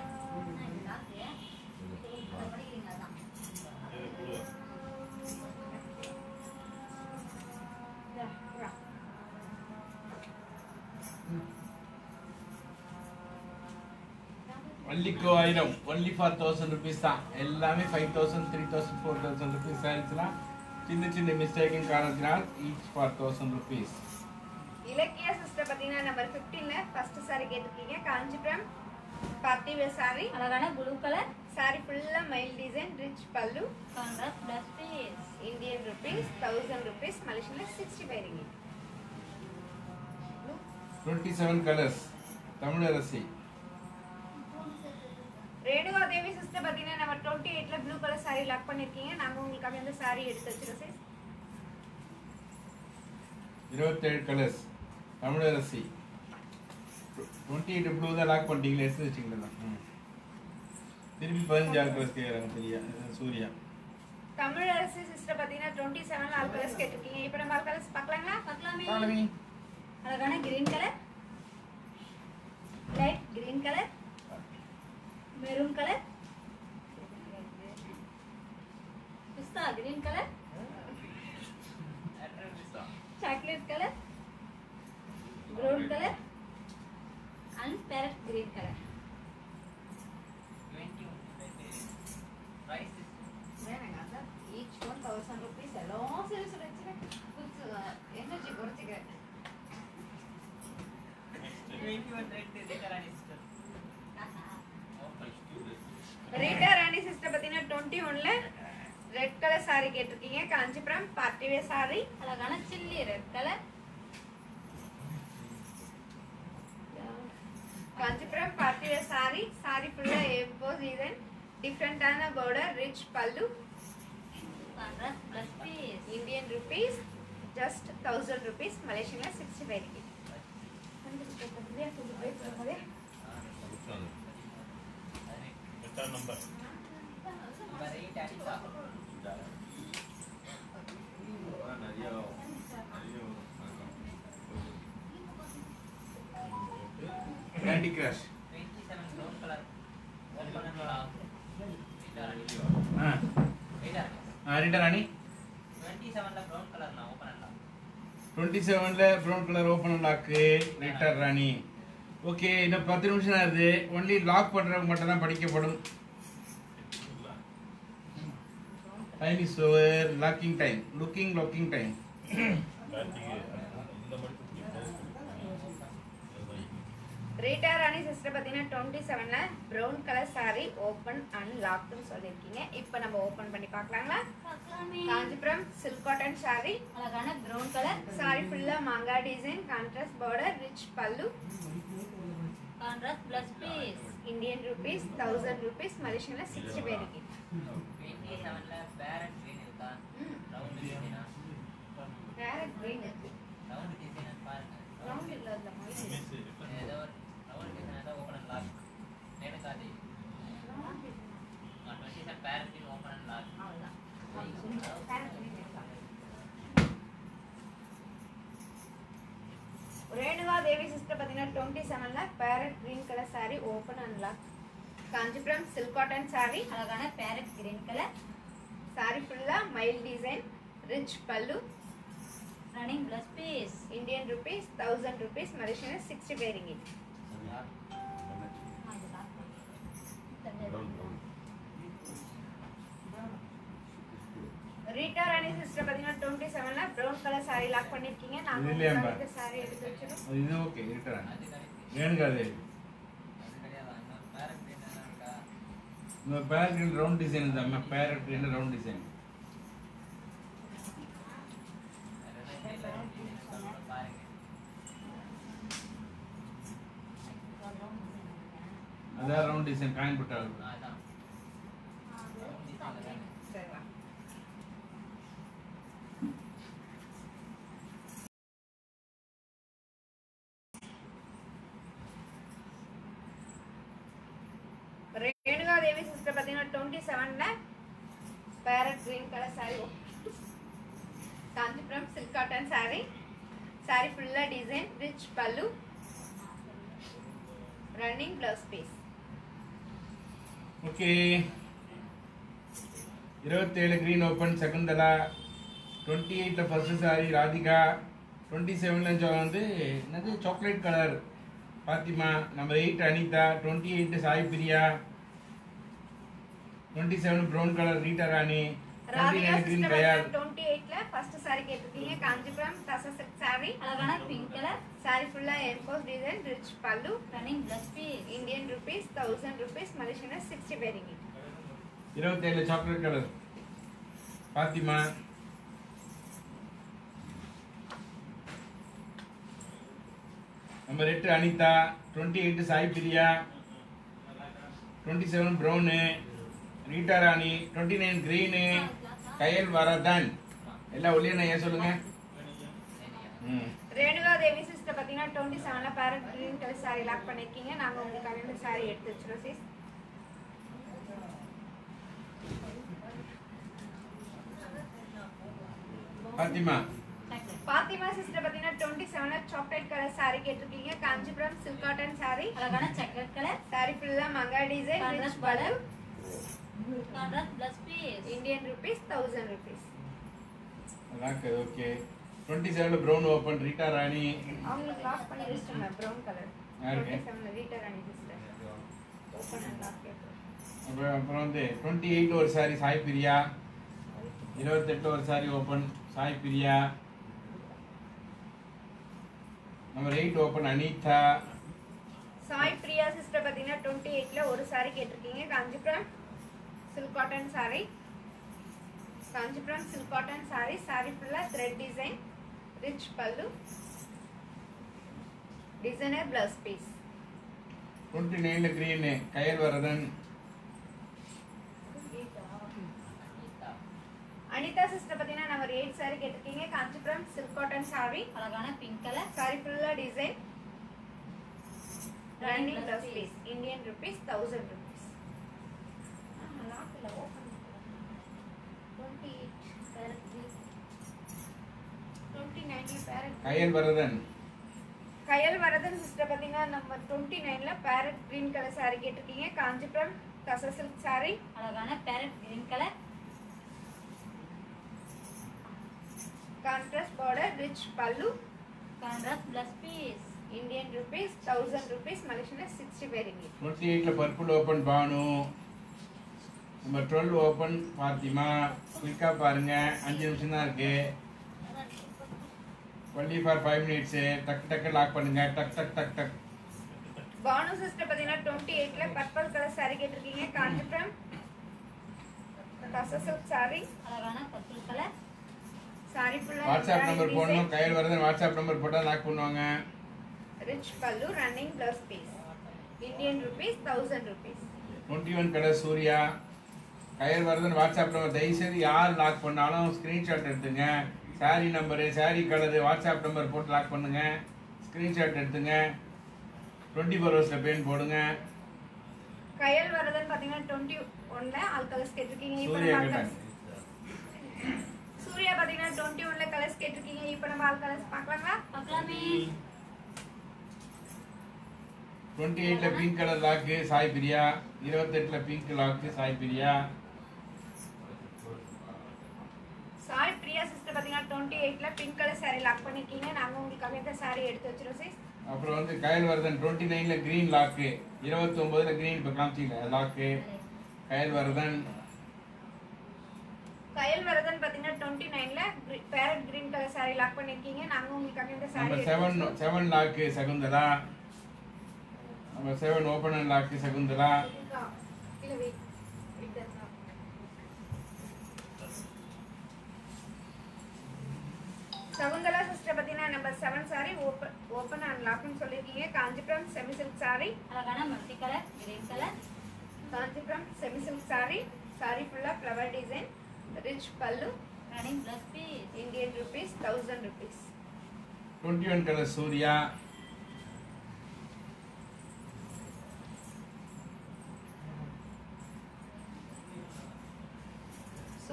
ஒன்லிக்கோ ஆயிரம் only for thousand rupees தான் எல்லாமே five thousand three thousand four thousand rupees சாரீஸ்லாம் சின்ன சின்ன மிஸ்டேக்கின் காரணத்தினால் each four thousand rupees Ilakkiya sister பார்த்தீங்கன்னா நம்பர் ஃபிஃப்டீன்ல ஃபர்ஸ்ட் saree கேட்டிருக்கீங்க காஞ்சிபுரம் பார்ட்டி வேர் saree அழகான ப்ளூ கலர் saree ஃபுல்லாக மைல் design rich pallu contrast plus piece Indian rupees thousand rupees Malaysia sixty five ringgit twenty seven colours Tamilarasi Renuka Devi sister பார்த்தீங்கன்னா நம்ம twenty எயிட்ல blue colour saree lock பண்ணியிருக்கீங்க நாங்கள் உங்களுக்காக இந்த saree எடுத்து வச்சிருக்கோம் சார் இருபத்தேழு colours Tamilarasi twenty eight blue தான் லாக் பண்ணிட்டீங்களா எடுத்து வச்சுக்கலாம் ம். திருப்பி பதினஞ்சாறு கலர்ஸ் கேட்குறாங்க பிரியா சூர்யா தமிழரசி சிஸ்டர் பார்த்தீங்கன்னா டுவெண்ட்டி செவன் ஆல் கலர்ஸ் கேட்டிருக்கீங்க இப்போ நம்ம ஆல் கலர்ஸ் பார்க்கலாங்களா பார்க்கலாமே அழகான green colour light green colour maroon colour pista green colour chocolate colour brown colour and parrot green colour Price is வேணாங்க அதான் ஈச் ஒன் தௌசண்ட் ருபீஸ் எல்லாம் சரி சொல்லி எனர்ஜி குறைச்சிக்கிறேன் twenty-one red later on is still. Open. Rita Rani sister பார்த்தீங்கன்னா twenty ஒன்ல red colour saree கேட்டிருக்கீங்க Kanchipuram party wear saree அழகான chilli red colour Kanchipuram party wear saree saree ஃபுல்லா எவ்வளோ சீசன் டிஃப்ரெண்டான border rich pallu contrast plus piece Indian rupees just thousand rupees மலேசியன்ல sixty five ringgit Number eight, Anita. Candy Crush Twenty-seven brown color. Open and lock. Later on is ah later. ஆ Rita Rani Twenty-seven ல brown color now. Open and lock. Twenty செவனில் brown colour open lock Rita Rani okay இன்னும் பத்து நிமிஷம் தான் இருக்குது only lock பண்ணுறவங்க மட்டும் தான் படிக்கப்படும் time is over locking time looking locking time Rita Rani sister பார்த்தீங்கன்னா டுவெண்ட்டி செவன்ல brown colour saree open and லாக்னு சொல்லியிருக்கீங்க இப்போ நம்ம ஓப்பன் பண்ணி பார்க்கலாங்களா பார்க்கலாமே காஞ்சிபுரம் சில்க் காட்டன் saree அழகான ப்ரௌன் கலர் saree ஃபுல்லா மாங்கா design contrast border rich pallu contrast plus piece Indian rupees thousand rupees மலேசியன்ல சிக்ஸ்டி ஃபைவ் இருக்கு Twenty-seven ல parrot green இருக்கா? Round design ஆ? வேற green இருக்கு Round design ஆ பாருங்க. ரவுண்ட் இல்ல அந்த மாதிரி ஏதோ ஒரு round design ஆ தான் open and lock. எனக்கு அது. ஆ, twenty-seven parrot green open and lock. Renuka Devi sister பார்த்தீங்கன்னா டுவெண்ட்டி செவன்ல parrot green colour saree open and lock Kanchipuram silk cotton saree அழகான பேரட் கிரீன் கலர் saree ஃபுல்லா மைல் design rich pallu running plus piece Indian rupees thousand rupees மலேசியன்ல sixty five ringgit Rita ராணி sister பார்த்தீங்கன்னா twenty செவன்ல brown colour saree lock பண்ணிருக்கீங்க நாங்க இது இல்லையா உங்களுக்கு அம்பா? இந்த saree எடுத்து வச்சிருக்கோம் இது ஓகே ரிட்டர் அது கிடையாது. வேணுங்க அது அது கிடையாது. இன்னொரு parrot green என்ன இருக்கா? இந்த பேரட் ரவுண்ட் டிசைன் இந்த பேரட் ரவுண்ட் டிசைன் வேற என்ன design சொல்றேன் பாருங்க. அதான் ரவுண்ட் டிசைன் காயின் போட்டாங்க ஆ, அதான். Round design ல தானே. தேவி சிஸ்டர் பார்த்தீங்கன்னா டுவெண்ட்டி செவனில் parrot green colour saree Kanchipuram silk cotton saree saree ஃபுல்லாக design rich pallu running blouse piece okay இருபத்தேழு க்ரீன் ஓப்பன் சகுந்தலா டுவெண்ட்டி எயிட்டில் ஃபர்ஸ்ட் சாரி ராதிகா டுவெண்ட்டி செவனில் வந்து என்னது chocolate colour Fatima number eight Anita twenty eight Sai Priya twenty seven brown colour Rita Rani twenty Radhika nine green sister Kayal பார்த்தீங்கன்னா twenty எயிட்டில் first saree கேட்டிருக்கீங்க காஞ்சிபுரம் தச சில்க் saree அழகான பிங்க் கலர் saree ஃபுல்லாக emboss design rich pallu running plus piece Indian rupees thousand rupees Malaysian sixty பேரிங்க இருபத்தேழு chocolate colour Fatima number எட்டு Anita twenty eight Sai Priya twenty seven brown Rita Rani twenty nine green Kayal Varadhan எல்லாம் ஒல்லியா ஏன் சொல்லுங்க ம் ரேணுகா தேவி சிஸ்டர் பார்த்தீங்கன்னா டுவெண்ட்டி செவனில் parrot green colour saree lock பண்ணியிருக்கீங்க நாங்கள் உங்களுக்காக இந்த saree எடுத்து வச்சிரோம் சிஸ் பாத்திமா பாத்திமா சிஸ்டர் பார்த்தீங்கன்னா டுவெண்ட்டி செவனில் சாக்லேட் கலர் saree கேட்டிருக்கீங்க காஞ்சிபுரம் சில்க் காட்டன் saree அழகான சாக்லேட் கலர் saree ஃபுல்லாக மங்கா design rich contrast pallu colour contrast plus piece Indian rupees thousand rupees அதாக்கு ஓகே டுவெண்ட்டி செவனில் ப்ரௌன் ஓப்பன் ரீட்டா ராணி அவங்களுக்கு லாக் பண்ணி வச்சுட்டோங்க ப்ரௌன் கலர் யாருக்கு? டுவெண்ட்டி செவனில் Rita Rani sister open and lock அப்புறம் அப்புறம் வந்து டுவெண்ட்டி எயிட் ஒரு சாரி சாய் பிரியா இருபத்தெட்டு ஒரு sari open Sai Priya number eight open Anita Sai Priya sister பார்த்தீங்கன்னா டுவெண்ட்டி எயிட்டில் ஒரு saree கேட்டிருக்கீங்க Kanchipuram silk cotton saree Kanchipuram silk cotton saree saree ஃபுல்லாக thread design rich pallu designer blouse piece twenty நைனில் க்ரீனு கயல் வரதன் அனிதா சிஸ்டர் பார்த்தீங்கன்னா நம்பர் எயிட் saree கேட்டிருக்கீங்க காஞ்சிபுரம் சில்க் காட்டன் saree அழகான பிங்க் கலர் saree ஃபுல்லாக design running Blouse blouse piece. Piece Indian rupees thousand rupees twenty twenty நைன்ல parrot Kayal Varadhan Kayal Varadhan sister பார்த்தீங்கன்னா நம்ம twenty நைன்ல parrot green colour saree கேட்டிருக்கீங்க காஞ்சிபுரம் கச சில்க் saree அழகான parrot green colour contrast border rich pallu contrast plus piece Indian rupees thousand rupees Malaysian sixty பேரிங்க twenty எயிட்டில் purple open Banu number twelve open Fatima குயிக்காக பாருங்க அஞ்சு நிமிஷம் தான் இருக்கு ஒன்லி ஃபார் ஃபைவ் மினிட்ஸு டக் டக்கு லாக் பண்ணுங்க டக் டக் டக் டக் பானு சிஸ்டர் பார்த்தீங்கன்னா டுவெண்ட்டி எயிட்ல பர்பிள் கலர் saree கேட்டிருக்கீங்க காஞ்சிபுரம் கச சில்க் saree அழகான பர்பிள் கலர் saree ஃபுல்லாக வாட்ஸ்அப் நம்பர் போடணும் கையில் வரதன் வாட்ஸ்அப் நம்பர் போட்டால் லாக் பண்ணுவாங்க rich pallu running blouse piece Indian rupees thousand rupees twenty one colour Surya Kayal Varadhan WhatsApp number தயவுசெய்து யார் லாக் பண்ணாலும் ஸ்க்ரீன்ஷாட் எடுத்துங்க sari number sorry colour WhatsApp number போட்டு லாக் பண்ணுங்க ஸ்க்ரீன்ஷாட் எடுத்துங்க டுவெண்ட்டி ஃபோர் ஹவர்ஸில் பெயின் போடுங்க கயல் வரதன் பார்த்தீங்கன்னா டுவெண்ட்டி ஒன்ல ஆல் கலர்ஸ் கேட்டிருக்கீங்க இப்போ சூர்யா நம்ம ஆல் கேட்டாங்க கலர்ஸ் சூர்யா பார்த்தீங்கன்னா டுவெண்ட்டி ஒன்ல கலர்ஸ் கேட்டிருக்கீங்க இப்போ நம்ம ஆல் கலர்ஸ் பார்க்கலாங்களா பார்க்கலாமே டுவெண்ட்டி எயிட்டில் pink colour lock Sai Priya இருபத்தெட்டில் pink lock Sai Priya Sai Priya sister பார்த்தீங்கன்னா டுவெண்ட்டி எயிட்ல பிங்க் கலர் saree லாக் பண்ணிருக்கீங்க நாங்கள் உங்களுக்காக இந்த saree எடுத்து வச்சிரோம் சிஸ் அப்புறம் வந்து கயல் வரதன் டுவெண்ட்டி நைனில் க்ரீன் லாக்கு இருபத்தொம்போதில் க்ரீன் இப்போ காமிச்சிங்க லாக்கு கயல் வரதன் கயல் வரதன் பார்த்தீங்கன்னா டுவெண்ட்டி நைன்ல parrot green colour saree lock பண்ணிருக்கீங்க நாங்கள் உங்களுக்காக இந்த saree நம்பர் எடுத்து செவன் வச்சிரோம். Seven lock Shakuntala number seven ஓப்பனர் லாக்கு சகுந்தலா இருக்கா? இல்ல wait. Wait, that's not. Shakuntala sister பார்த்தீங்கன்னா number seven sari open open and லாக்னு சொல்லியிருக்கீங்க காஞ்சிபுரம் செமி சில்க் சாரி அழகான multi colour green colour Kanchipuram semi silk sorry sari ஃபுல்லாக flower design rich pallu running plus piece Indian rupees thousand rupees twenty one colour Surya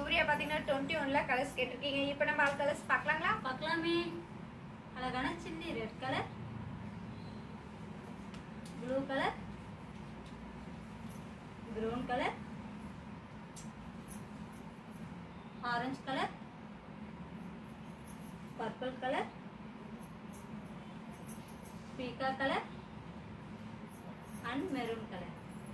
Surya பாத்தீங்கன்னா twenty ஒன்ல colours கேட்டிருக்கீங்க இப்போ நம்ம ஆல் கலர்ஸ் பார்க்கலாங்களா பார்க்கலாமே அழகான chilli red colour blue colour brown colour orange colour purple colour பீக்கா colour and maroon colour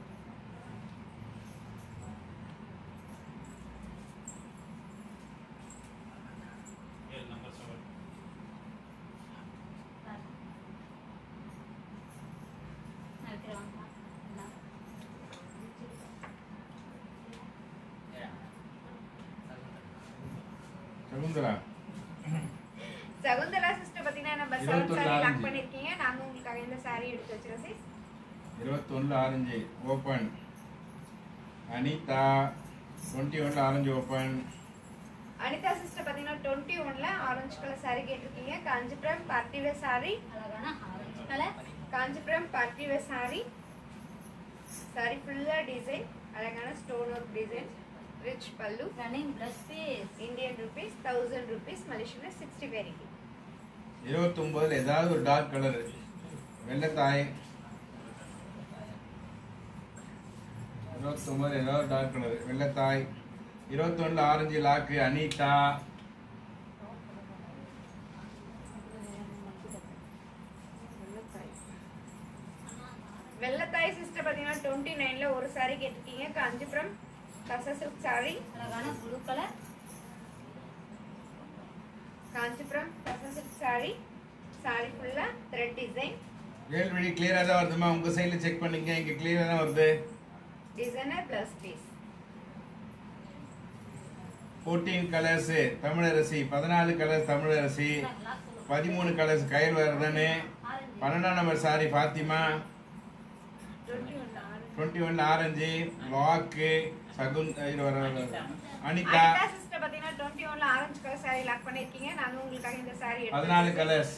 Shakuntala Shakuntala sister பாத்தீங்கன்னா நம்ம செவன் இருபத்தொன்னு சாரி லாக் ஆரஞ்சு. பண்ணிருக்கீங்க நாங்க உங்களுக்காக இந்த சாரி எடுத்து வச்சிருக்கோம் sis. இருபத்தொன்னு ஆரஞ்சு ஓப்பன் அனிதா டுவெண்ட்டி ஒன்ல ஆரஞ்சு ஓப்பன் அனிதா சிஸ்டர் பாத்தீங்கன்னா டுவெண்ட்டி ஒன்ல ஆரஞ்சு கலர் சாரி கேட்டிருக்கீங்க காஞ்சிபுரம் பார்ட்டி வேர் சாரி அழகான orange colour Kanchipuram party wear sorry sorry ஃபுல்லா டிசைன் அழகான stone work design rich pallu running blouse piece Indian rupees thousand rupees Malaysian sixty variety இருபத்தொன்பதுல ஏதாவது ஒரு dark colour Vellathai இருபத்தொன்பது ஏதாவது டார்க் கலர் வெள்ளத்தாய் இருபத்தொன்னுல orange lock Anita Vellathai sister பாத்தீங்கன்னா டுவெண்ட்டி நைன்ல ஒரு சாரி கேட்டிருக்கீங்க காஞ்சிபுரம் கச சில்க் சாரி அழகான ப்ளூ கலர் காஞ்சிபுரம் கச சில்க் சாரி சாரி ஃபுல்லா த்ரெட் டிசைன் வேல்வெளி கிளியரா தான் வருதுமா உங்க சைடுல செக் பண்ணீங்க இங்க கிளியரா தான் வருது designer blouse piece fourteen colours Tamilarasi பதினாலு கலர்ஸ் தமிழரசி பதிமூணு கலர்ஸ் கயல் வரதனு பன்னெண்டாம் number sari Fatima twenty one ஆறு டுவெண்ட்டி ஒன் ஆரஞ்சு லாக்கு சகுன் இது வர அனிதா அனிதா சிஸ்டர் பாத்தீங்கன்னா டுவெண்ட்டி ஒன்ல ஆரஞ்சு கலர் சாரி லாக் பண்ணிருக்கீங்க நாங்க உங்களுக்காக இந்த சாரி பதினாலு கலர்ஸ்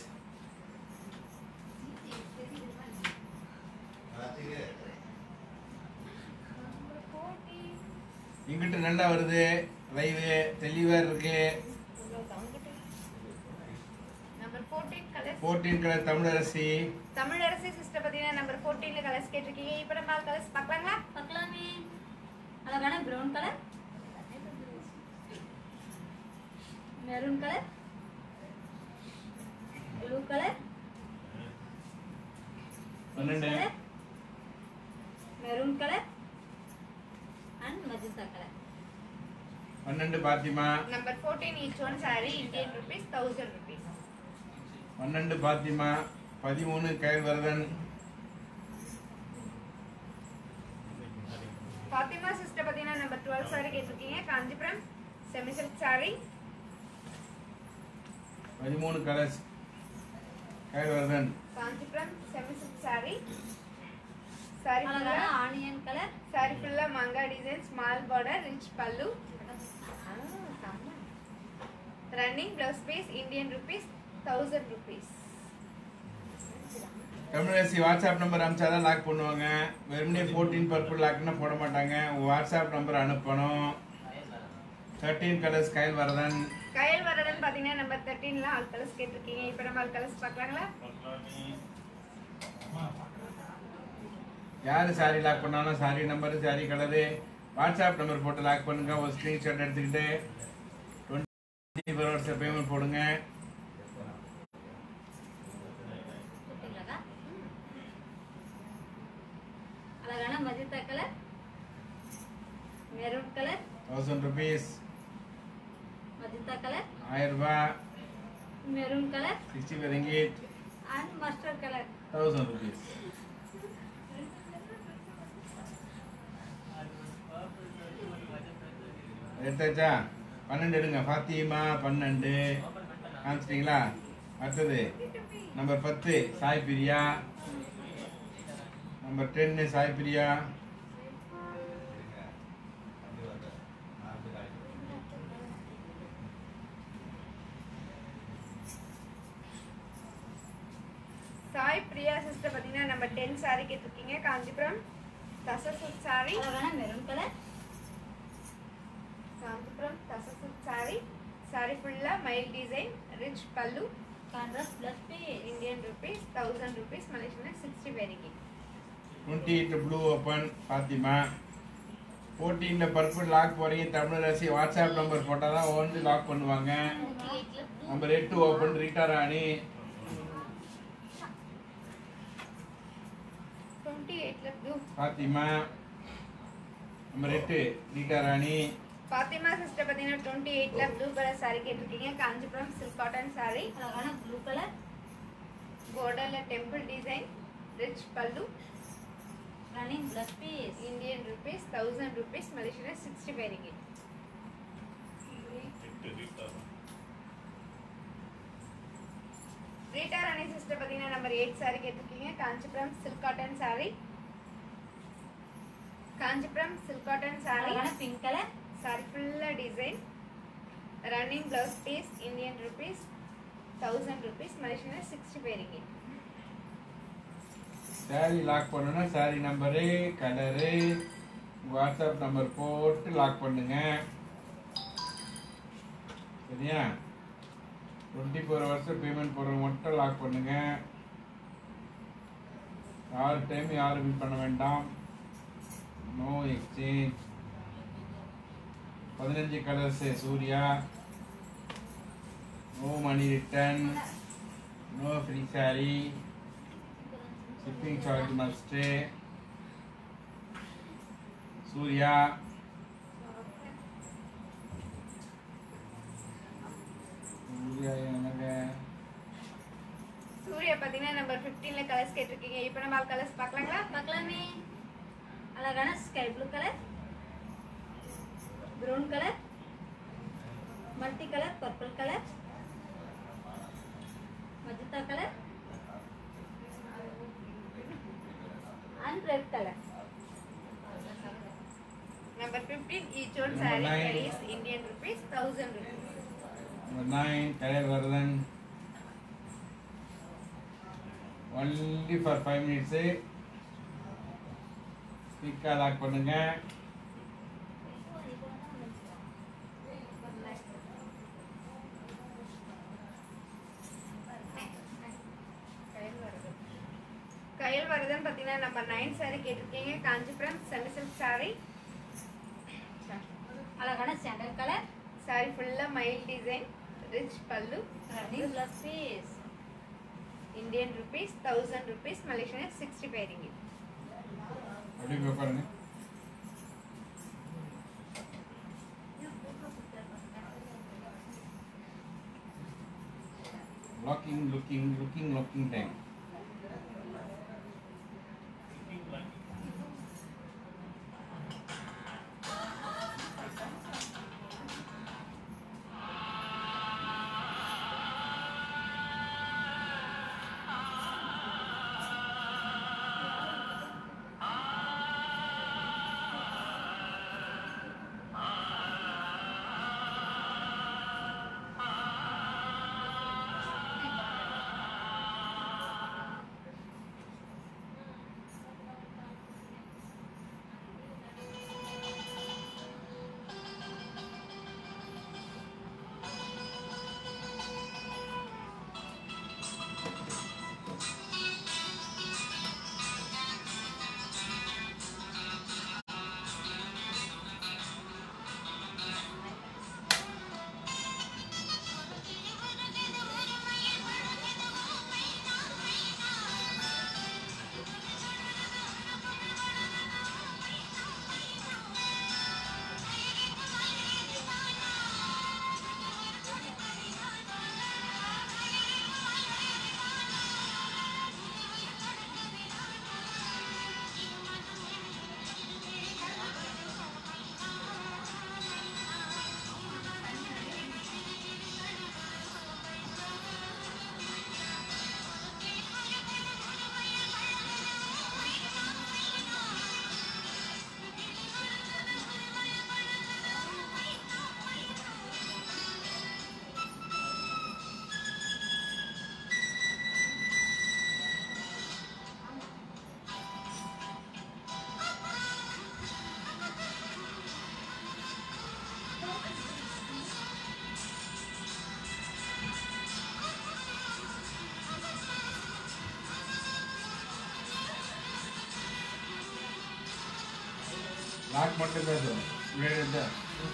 இங்கிட்டு நல்லா வருது லைவு தெளிவா இருக்கு number fourteen colours fourteen colour Tamilarasi Tamilarasi sister பாத்தீங்கன்னா நம்பர் ஃபோர்டீன்ல கலர்ஸ் கேட்டிருக்கீங்க இப்போ நம்ம கலர்ஸ் பார்க்கலாங்களா பார்க்கலாமே அழகான brown colour maroon colour blue colour பன்னெண்டு maroon colour and magenta colour பன்னெண்டு Fatima number fourteen each one sari Indian rupees thousand rupees பன்னெண்டு பாத்திமா பதிமூணு கயல் வரதன் ஃபாத்திமா சிஸ்டர் பாத்தீங்கன்னா நம்பர் டுவெல் சாரி கேட்டிருக்கீங்க காஞ்சிபுரம் செமி சில்க் சாரி பதிமூணு colours Kayal Varadhan Kanchipuram semi silk sorry sorry அழகான ஃபுல்லா ஆனியன் கலர் சாரி ஃபுல்லா மங்கா டிசைன் small border rich pallu running blouse piece Indian rupees thousand rupees Tamilarasi WhatsApp number அனுப்பிச்சாதான் லாக் பண்ணுவாங்க வெறுமனே ஃபோர்டீன் பர்பிள் லாக்னா போட மாட்டாங்க உங்க வாட்ஸ்அப் நம்பர் அனுப்பணும் தேர்ட்டீன் கலர்ஸ் கயல் வரதன் கயல் வரடன் பாத்தீங்கன்னா நம்பர் தேர்ட்டீன்ல ஆல் கலர்ஸ் கேட்டிருக்கீங்க இப்போ நம்ம ஆல் கலர்ஸ் பார்க்கலாங்களா யாரு சாரி லாக் பண்ணாலும் sari number sari colour WhatsApp number போட்டு லாக் பண்ணுங்க ஒரு ஸ்கிரீன்ஷாட் எடுத்துக்கிட்டு டுவெண்ட்டி ஃபோர் ஹவர்ஸ் பேமெண்ட் போடுங்க கொடுத்தீங்களாக்கா அழகான magenta colour maroon colour thousand rupees magenta colour ஆயிரம் ரூபாய் maroon colour sixty five ringgit and mustard colour thousand rupees எடுத்தாச்சா பன்னெண்டு எடுங்க ஃபாத்திமா பன்னெண்டு காமிச்சிட்டிங்களா அடுத்தது நம்பர் பத்து சாய் பிரியா நம்பர் டென்னு சாய் பிரியா சாய் பிரியா சிஸ்டர் பாத்தீங்கன்னா நம்ம டென் சாரி கேட்டிருக்கீங்க காஞ்சிபுரம் தச சில்க் சாரி அழகான மெரூன் கலர் కాంచీపురం తససు సారీ సారీ ఫుల్లా మైల్ design rich pallu contrast blouse piece Indian rupees thousand rupees Malaysian sixty వెరికి twenty eight blue open Fathima ஃபோர்டீனில் பர்பிள் லாக் போகிறீங்க தமிழ் ரசி வாட்ஸ்அப் நம்பர் போட்டால் தான் வந்து லாக் பண்ணுவாங்க நம்பர் எட்டு ஓப்பன் ரீட்டா ராணி ట్వంటీ ఎయిట్లో బ్లూ பாத்திமா நம்பர் எட்டு ரீட்டா ராணி ஃபாத்திமா சிஸ்டர் பார்த்தீங்கன்னா டுவெண்ட்டி எயிட்ல ப்ளூ கலர் சாரி கேட்டிருக்கீங்க காஞ்சிபுரம் சில்க் காட்டன் சாரி அழகான ப்ளூ கலர் బోర్డర్లో temple design rich pallu running plus piece Indian rupees thousand rupees Malaysian sixty ఫైవ్కి ரீட்டார் அணி சிஸ்டர் பார்த்தீங்கன்னா நம்பர் எயிட் சாரி கேட்டிருக்கீங்க Kanchipuram silk cotton sari Kanchipuram silk cotton sorry அழகான பிங்க் கலர் சாரி ஃபுல்லாக design running blouse piece Indian rupees thousand rupees Malaysian sixty ஃபைவ்க்கு sari lock பண்ணணும்னா sari number colour WhatsApp number போட்டு லாக் பண்ணுங்க சரியா டுவெண்ட்டி ஃபோர் ஹவர்ஸ் பேமெண்ட் போடுறவங்க மட்டும் லாக் பண்ணுங்க யாரு டைம் யாரும் வின் பண்ண வேண்டாம் நோ எக்ஸ்சேஞ்ச் பதினஞ்சு colours Surya no money return no free sari shipping charge must Surya Surya என்னங்க சூர்யா பார்த்தீங்கன்னா நம்பர் ஃபிஃப்டீனில் கலர்ஸ் கேட்டிருக்கீங்க இப்போ நம்ம கலர்ஸ் பார்க்கலாங்களா பார்க்கலாமே அழகான sky blue colour brown colour multi colour purple colour magenta colour and red colour number fifteen each one Number sari nine. Price Indian rupees thousand rupees Number nine, Kayal Varadhan only for five minutes குயிக்காக lock பண்ணுங்க கயல் வரதன் பார்த்தீங்கன்னா number nine sari கேட்டிருக்கீங்க Kanchipuram semi silk sorry அழகான sandal colour sorry ஃபுல்லாக மைல் design rich pallu running plus piece Indian rupees thousand rupees Malaysian sixty five ringgit அப்படியே போய் உட்காருங்க locking looking looking looking time lock மட்டும் தான் சார் வேறு தான்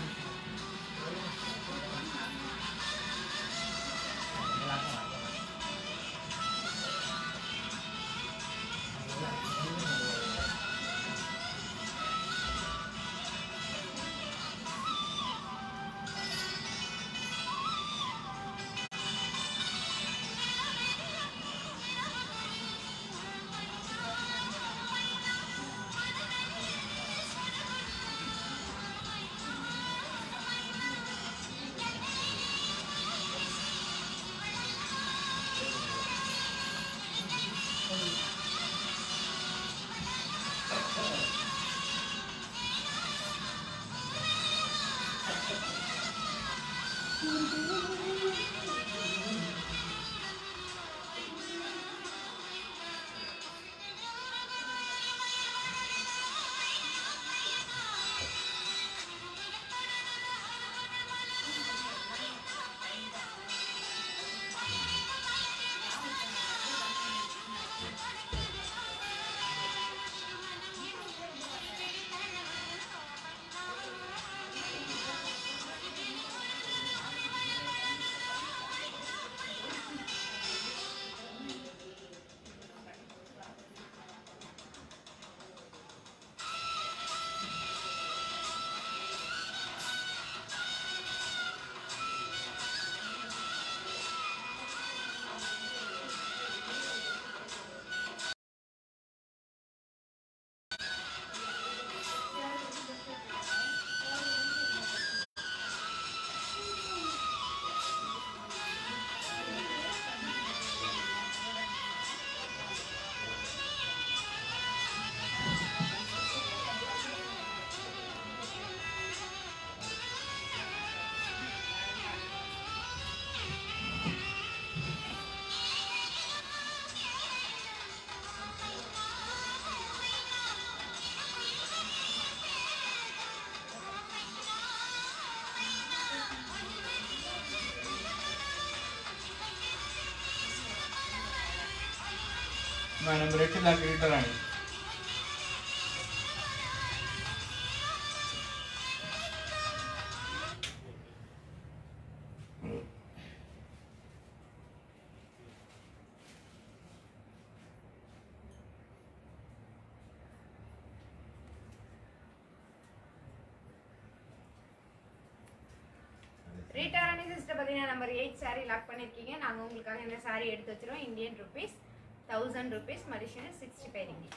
நம்ம ரெண்டு லாக் இட்டலானி ரீட்டாராணி சிஸ்டர் பார்த்தீங்கன்னா நம்பர் எயிட் saree லாக் பண்ணியிருக்கீங்க நாங்கள் உங்களுக்காக என்ன saree எடுத்து வச்சிருவோம் இந்தியன் ருபீஸ் தௌசண்ட் ருபீஸ் மதிஷன் சிக்ஸ்டி ஃபைவ் ரிங்கி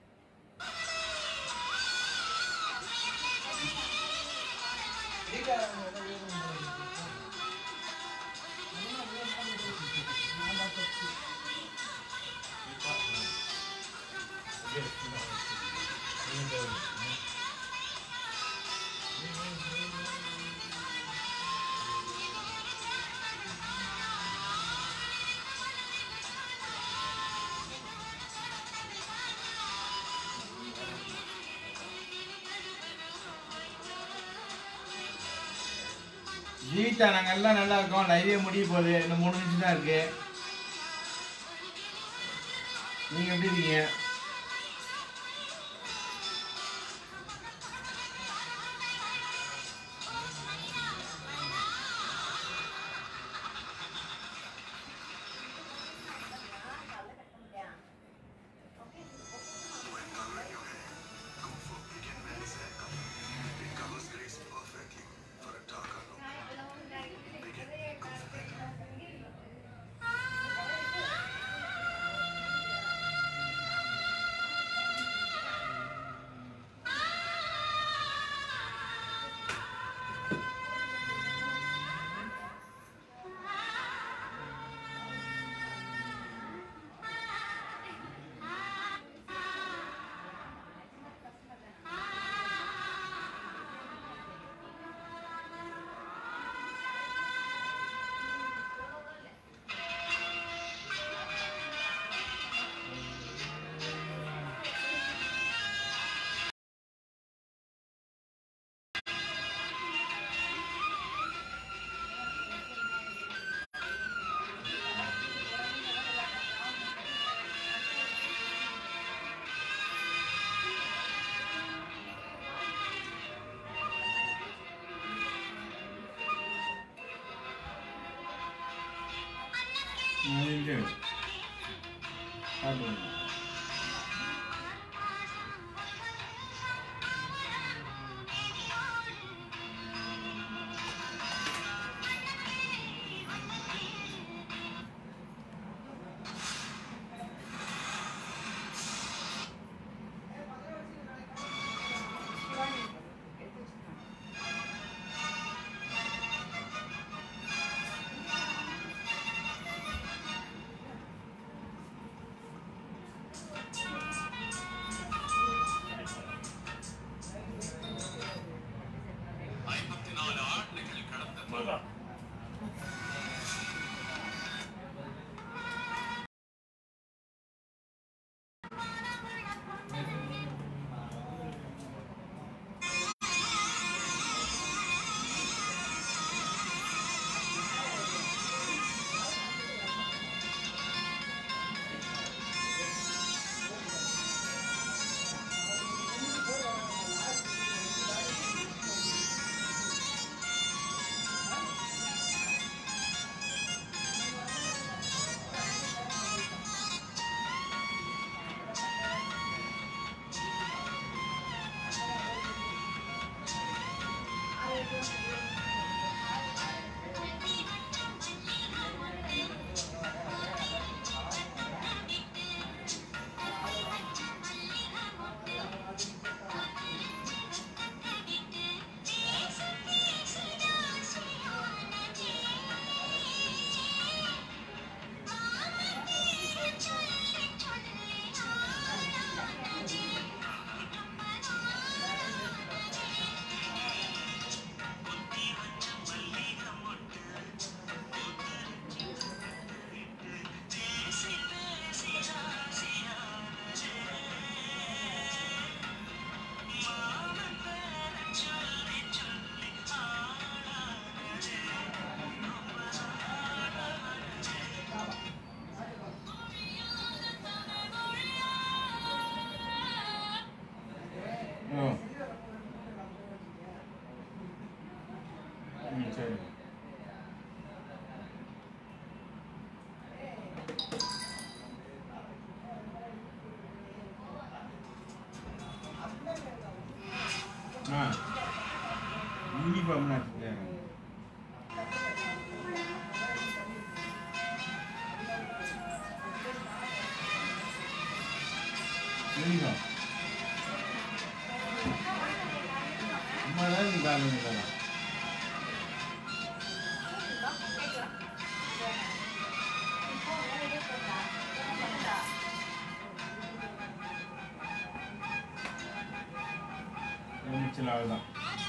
ஜீவிதா நாங்கள் எல்லாம் நல்லா இருக்கோம் லைவே முடிய போகுது இன்னும் மூணு நிமிஷம் தான் இருக்கு நீங்க எப்படி இருக்கீங்க இது சாப்பிடுங்க ஓ ம் சரி ஆ யூனிஃபார்ம் நான் யூனிஃபார்ம் அம்மா தான் நீ காலையில் மிச்சல் அவ்வளோதான்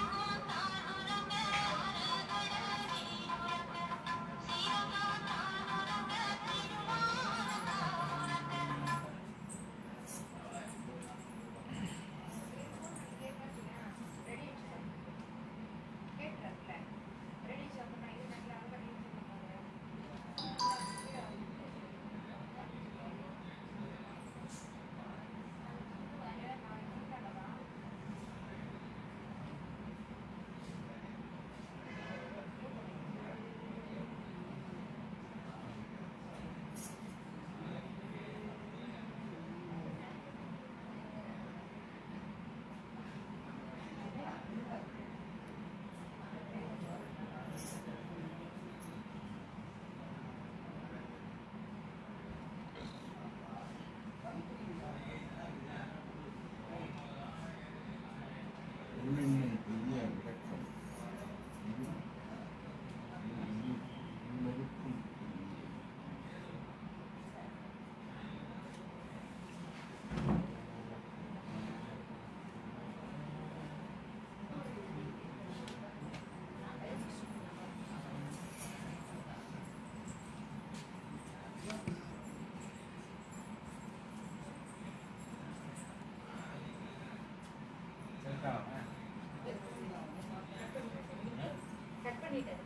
கட் பண்ணிட்டேன்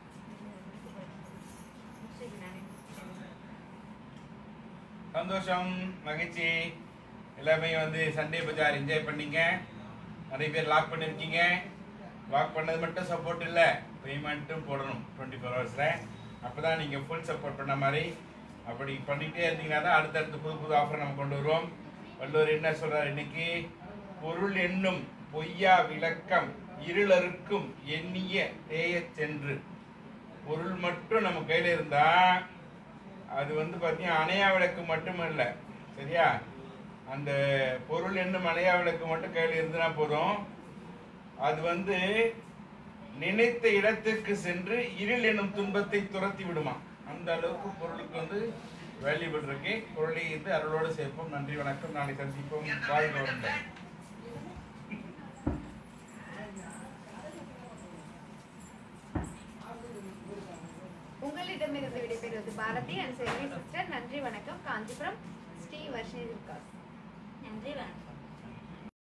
சரி நானே சந்தோஷம் மகிழ்ச்சி எல்லாமே வந்து சண்டே பஜார் என்ஜாய் பண்ணீங்க நிறைய பேர் லாக் பண்ணிருக்கீங்க லாக் பண்ணது மட்டும் சப்போர்ட் இல்லை பேமெண்ட்டும் போடணும் டுவெண்ட்டி ஃபோர் ஹவர்ஸில் அப்போ தான் நீங்கள் ஃபுல் சப்போர்ட் பண்ண மாதிரி அப்படி பண்ணிட்டே இருந்தீங்கன்னா தான் அடுத்தடுத்து புது புது ஆஃபர் நம்ம கொண்டு வருவோம் வள்ளுவர் என்ன சொல்றாரு இன்னைக்கு பொருள் என்னும் பொய்யா விளக்கம் இருளருக்கும் எண்ணிய தேயச் சென்று பொருள் மட்டும் நம்ம கையில இருந்தா அது வந்து பார்த்தீங்கன்னா அணையா விளக்கு மட்டுமல்ல சரியா அந்த பொருள் என்னும் அணையா விளக்கு மட்டும் கையில் இருந்துனா போதும் அது வந்து நினைத்த இடத்துக்கு சென்று இருள் என்னும் துன்பத்தை துரத்தி விடுமா அந்த அளவுக்கு பொருளுக்கு வந்து வேல்யூபிள் இருக்கு பொருளை இது அருளோடு சேர்ப்போம் நன்றி வணக்கம் நாளை சந்திப்போம் வாழ்க வளமுடன் உங்களிடமிருந்து விடைபெறுவது பாரதி அண்ட் செல்வி சிஸ்டர் நன்றி வணக்கம் காஞ்சிபுரம் ஸ்ரீ வர்ஷினி விகாஸ் நன்றி வணக்கம்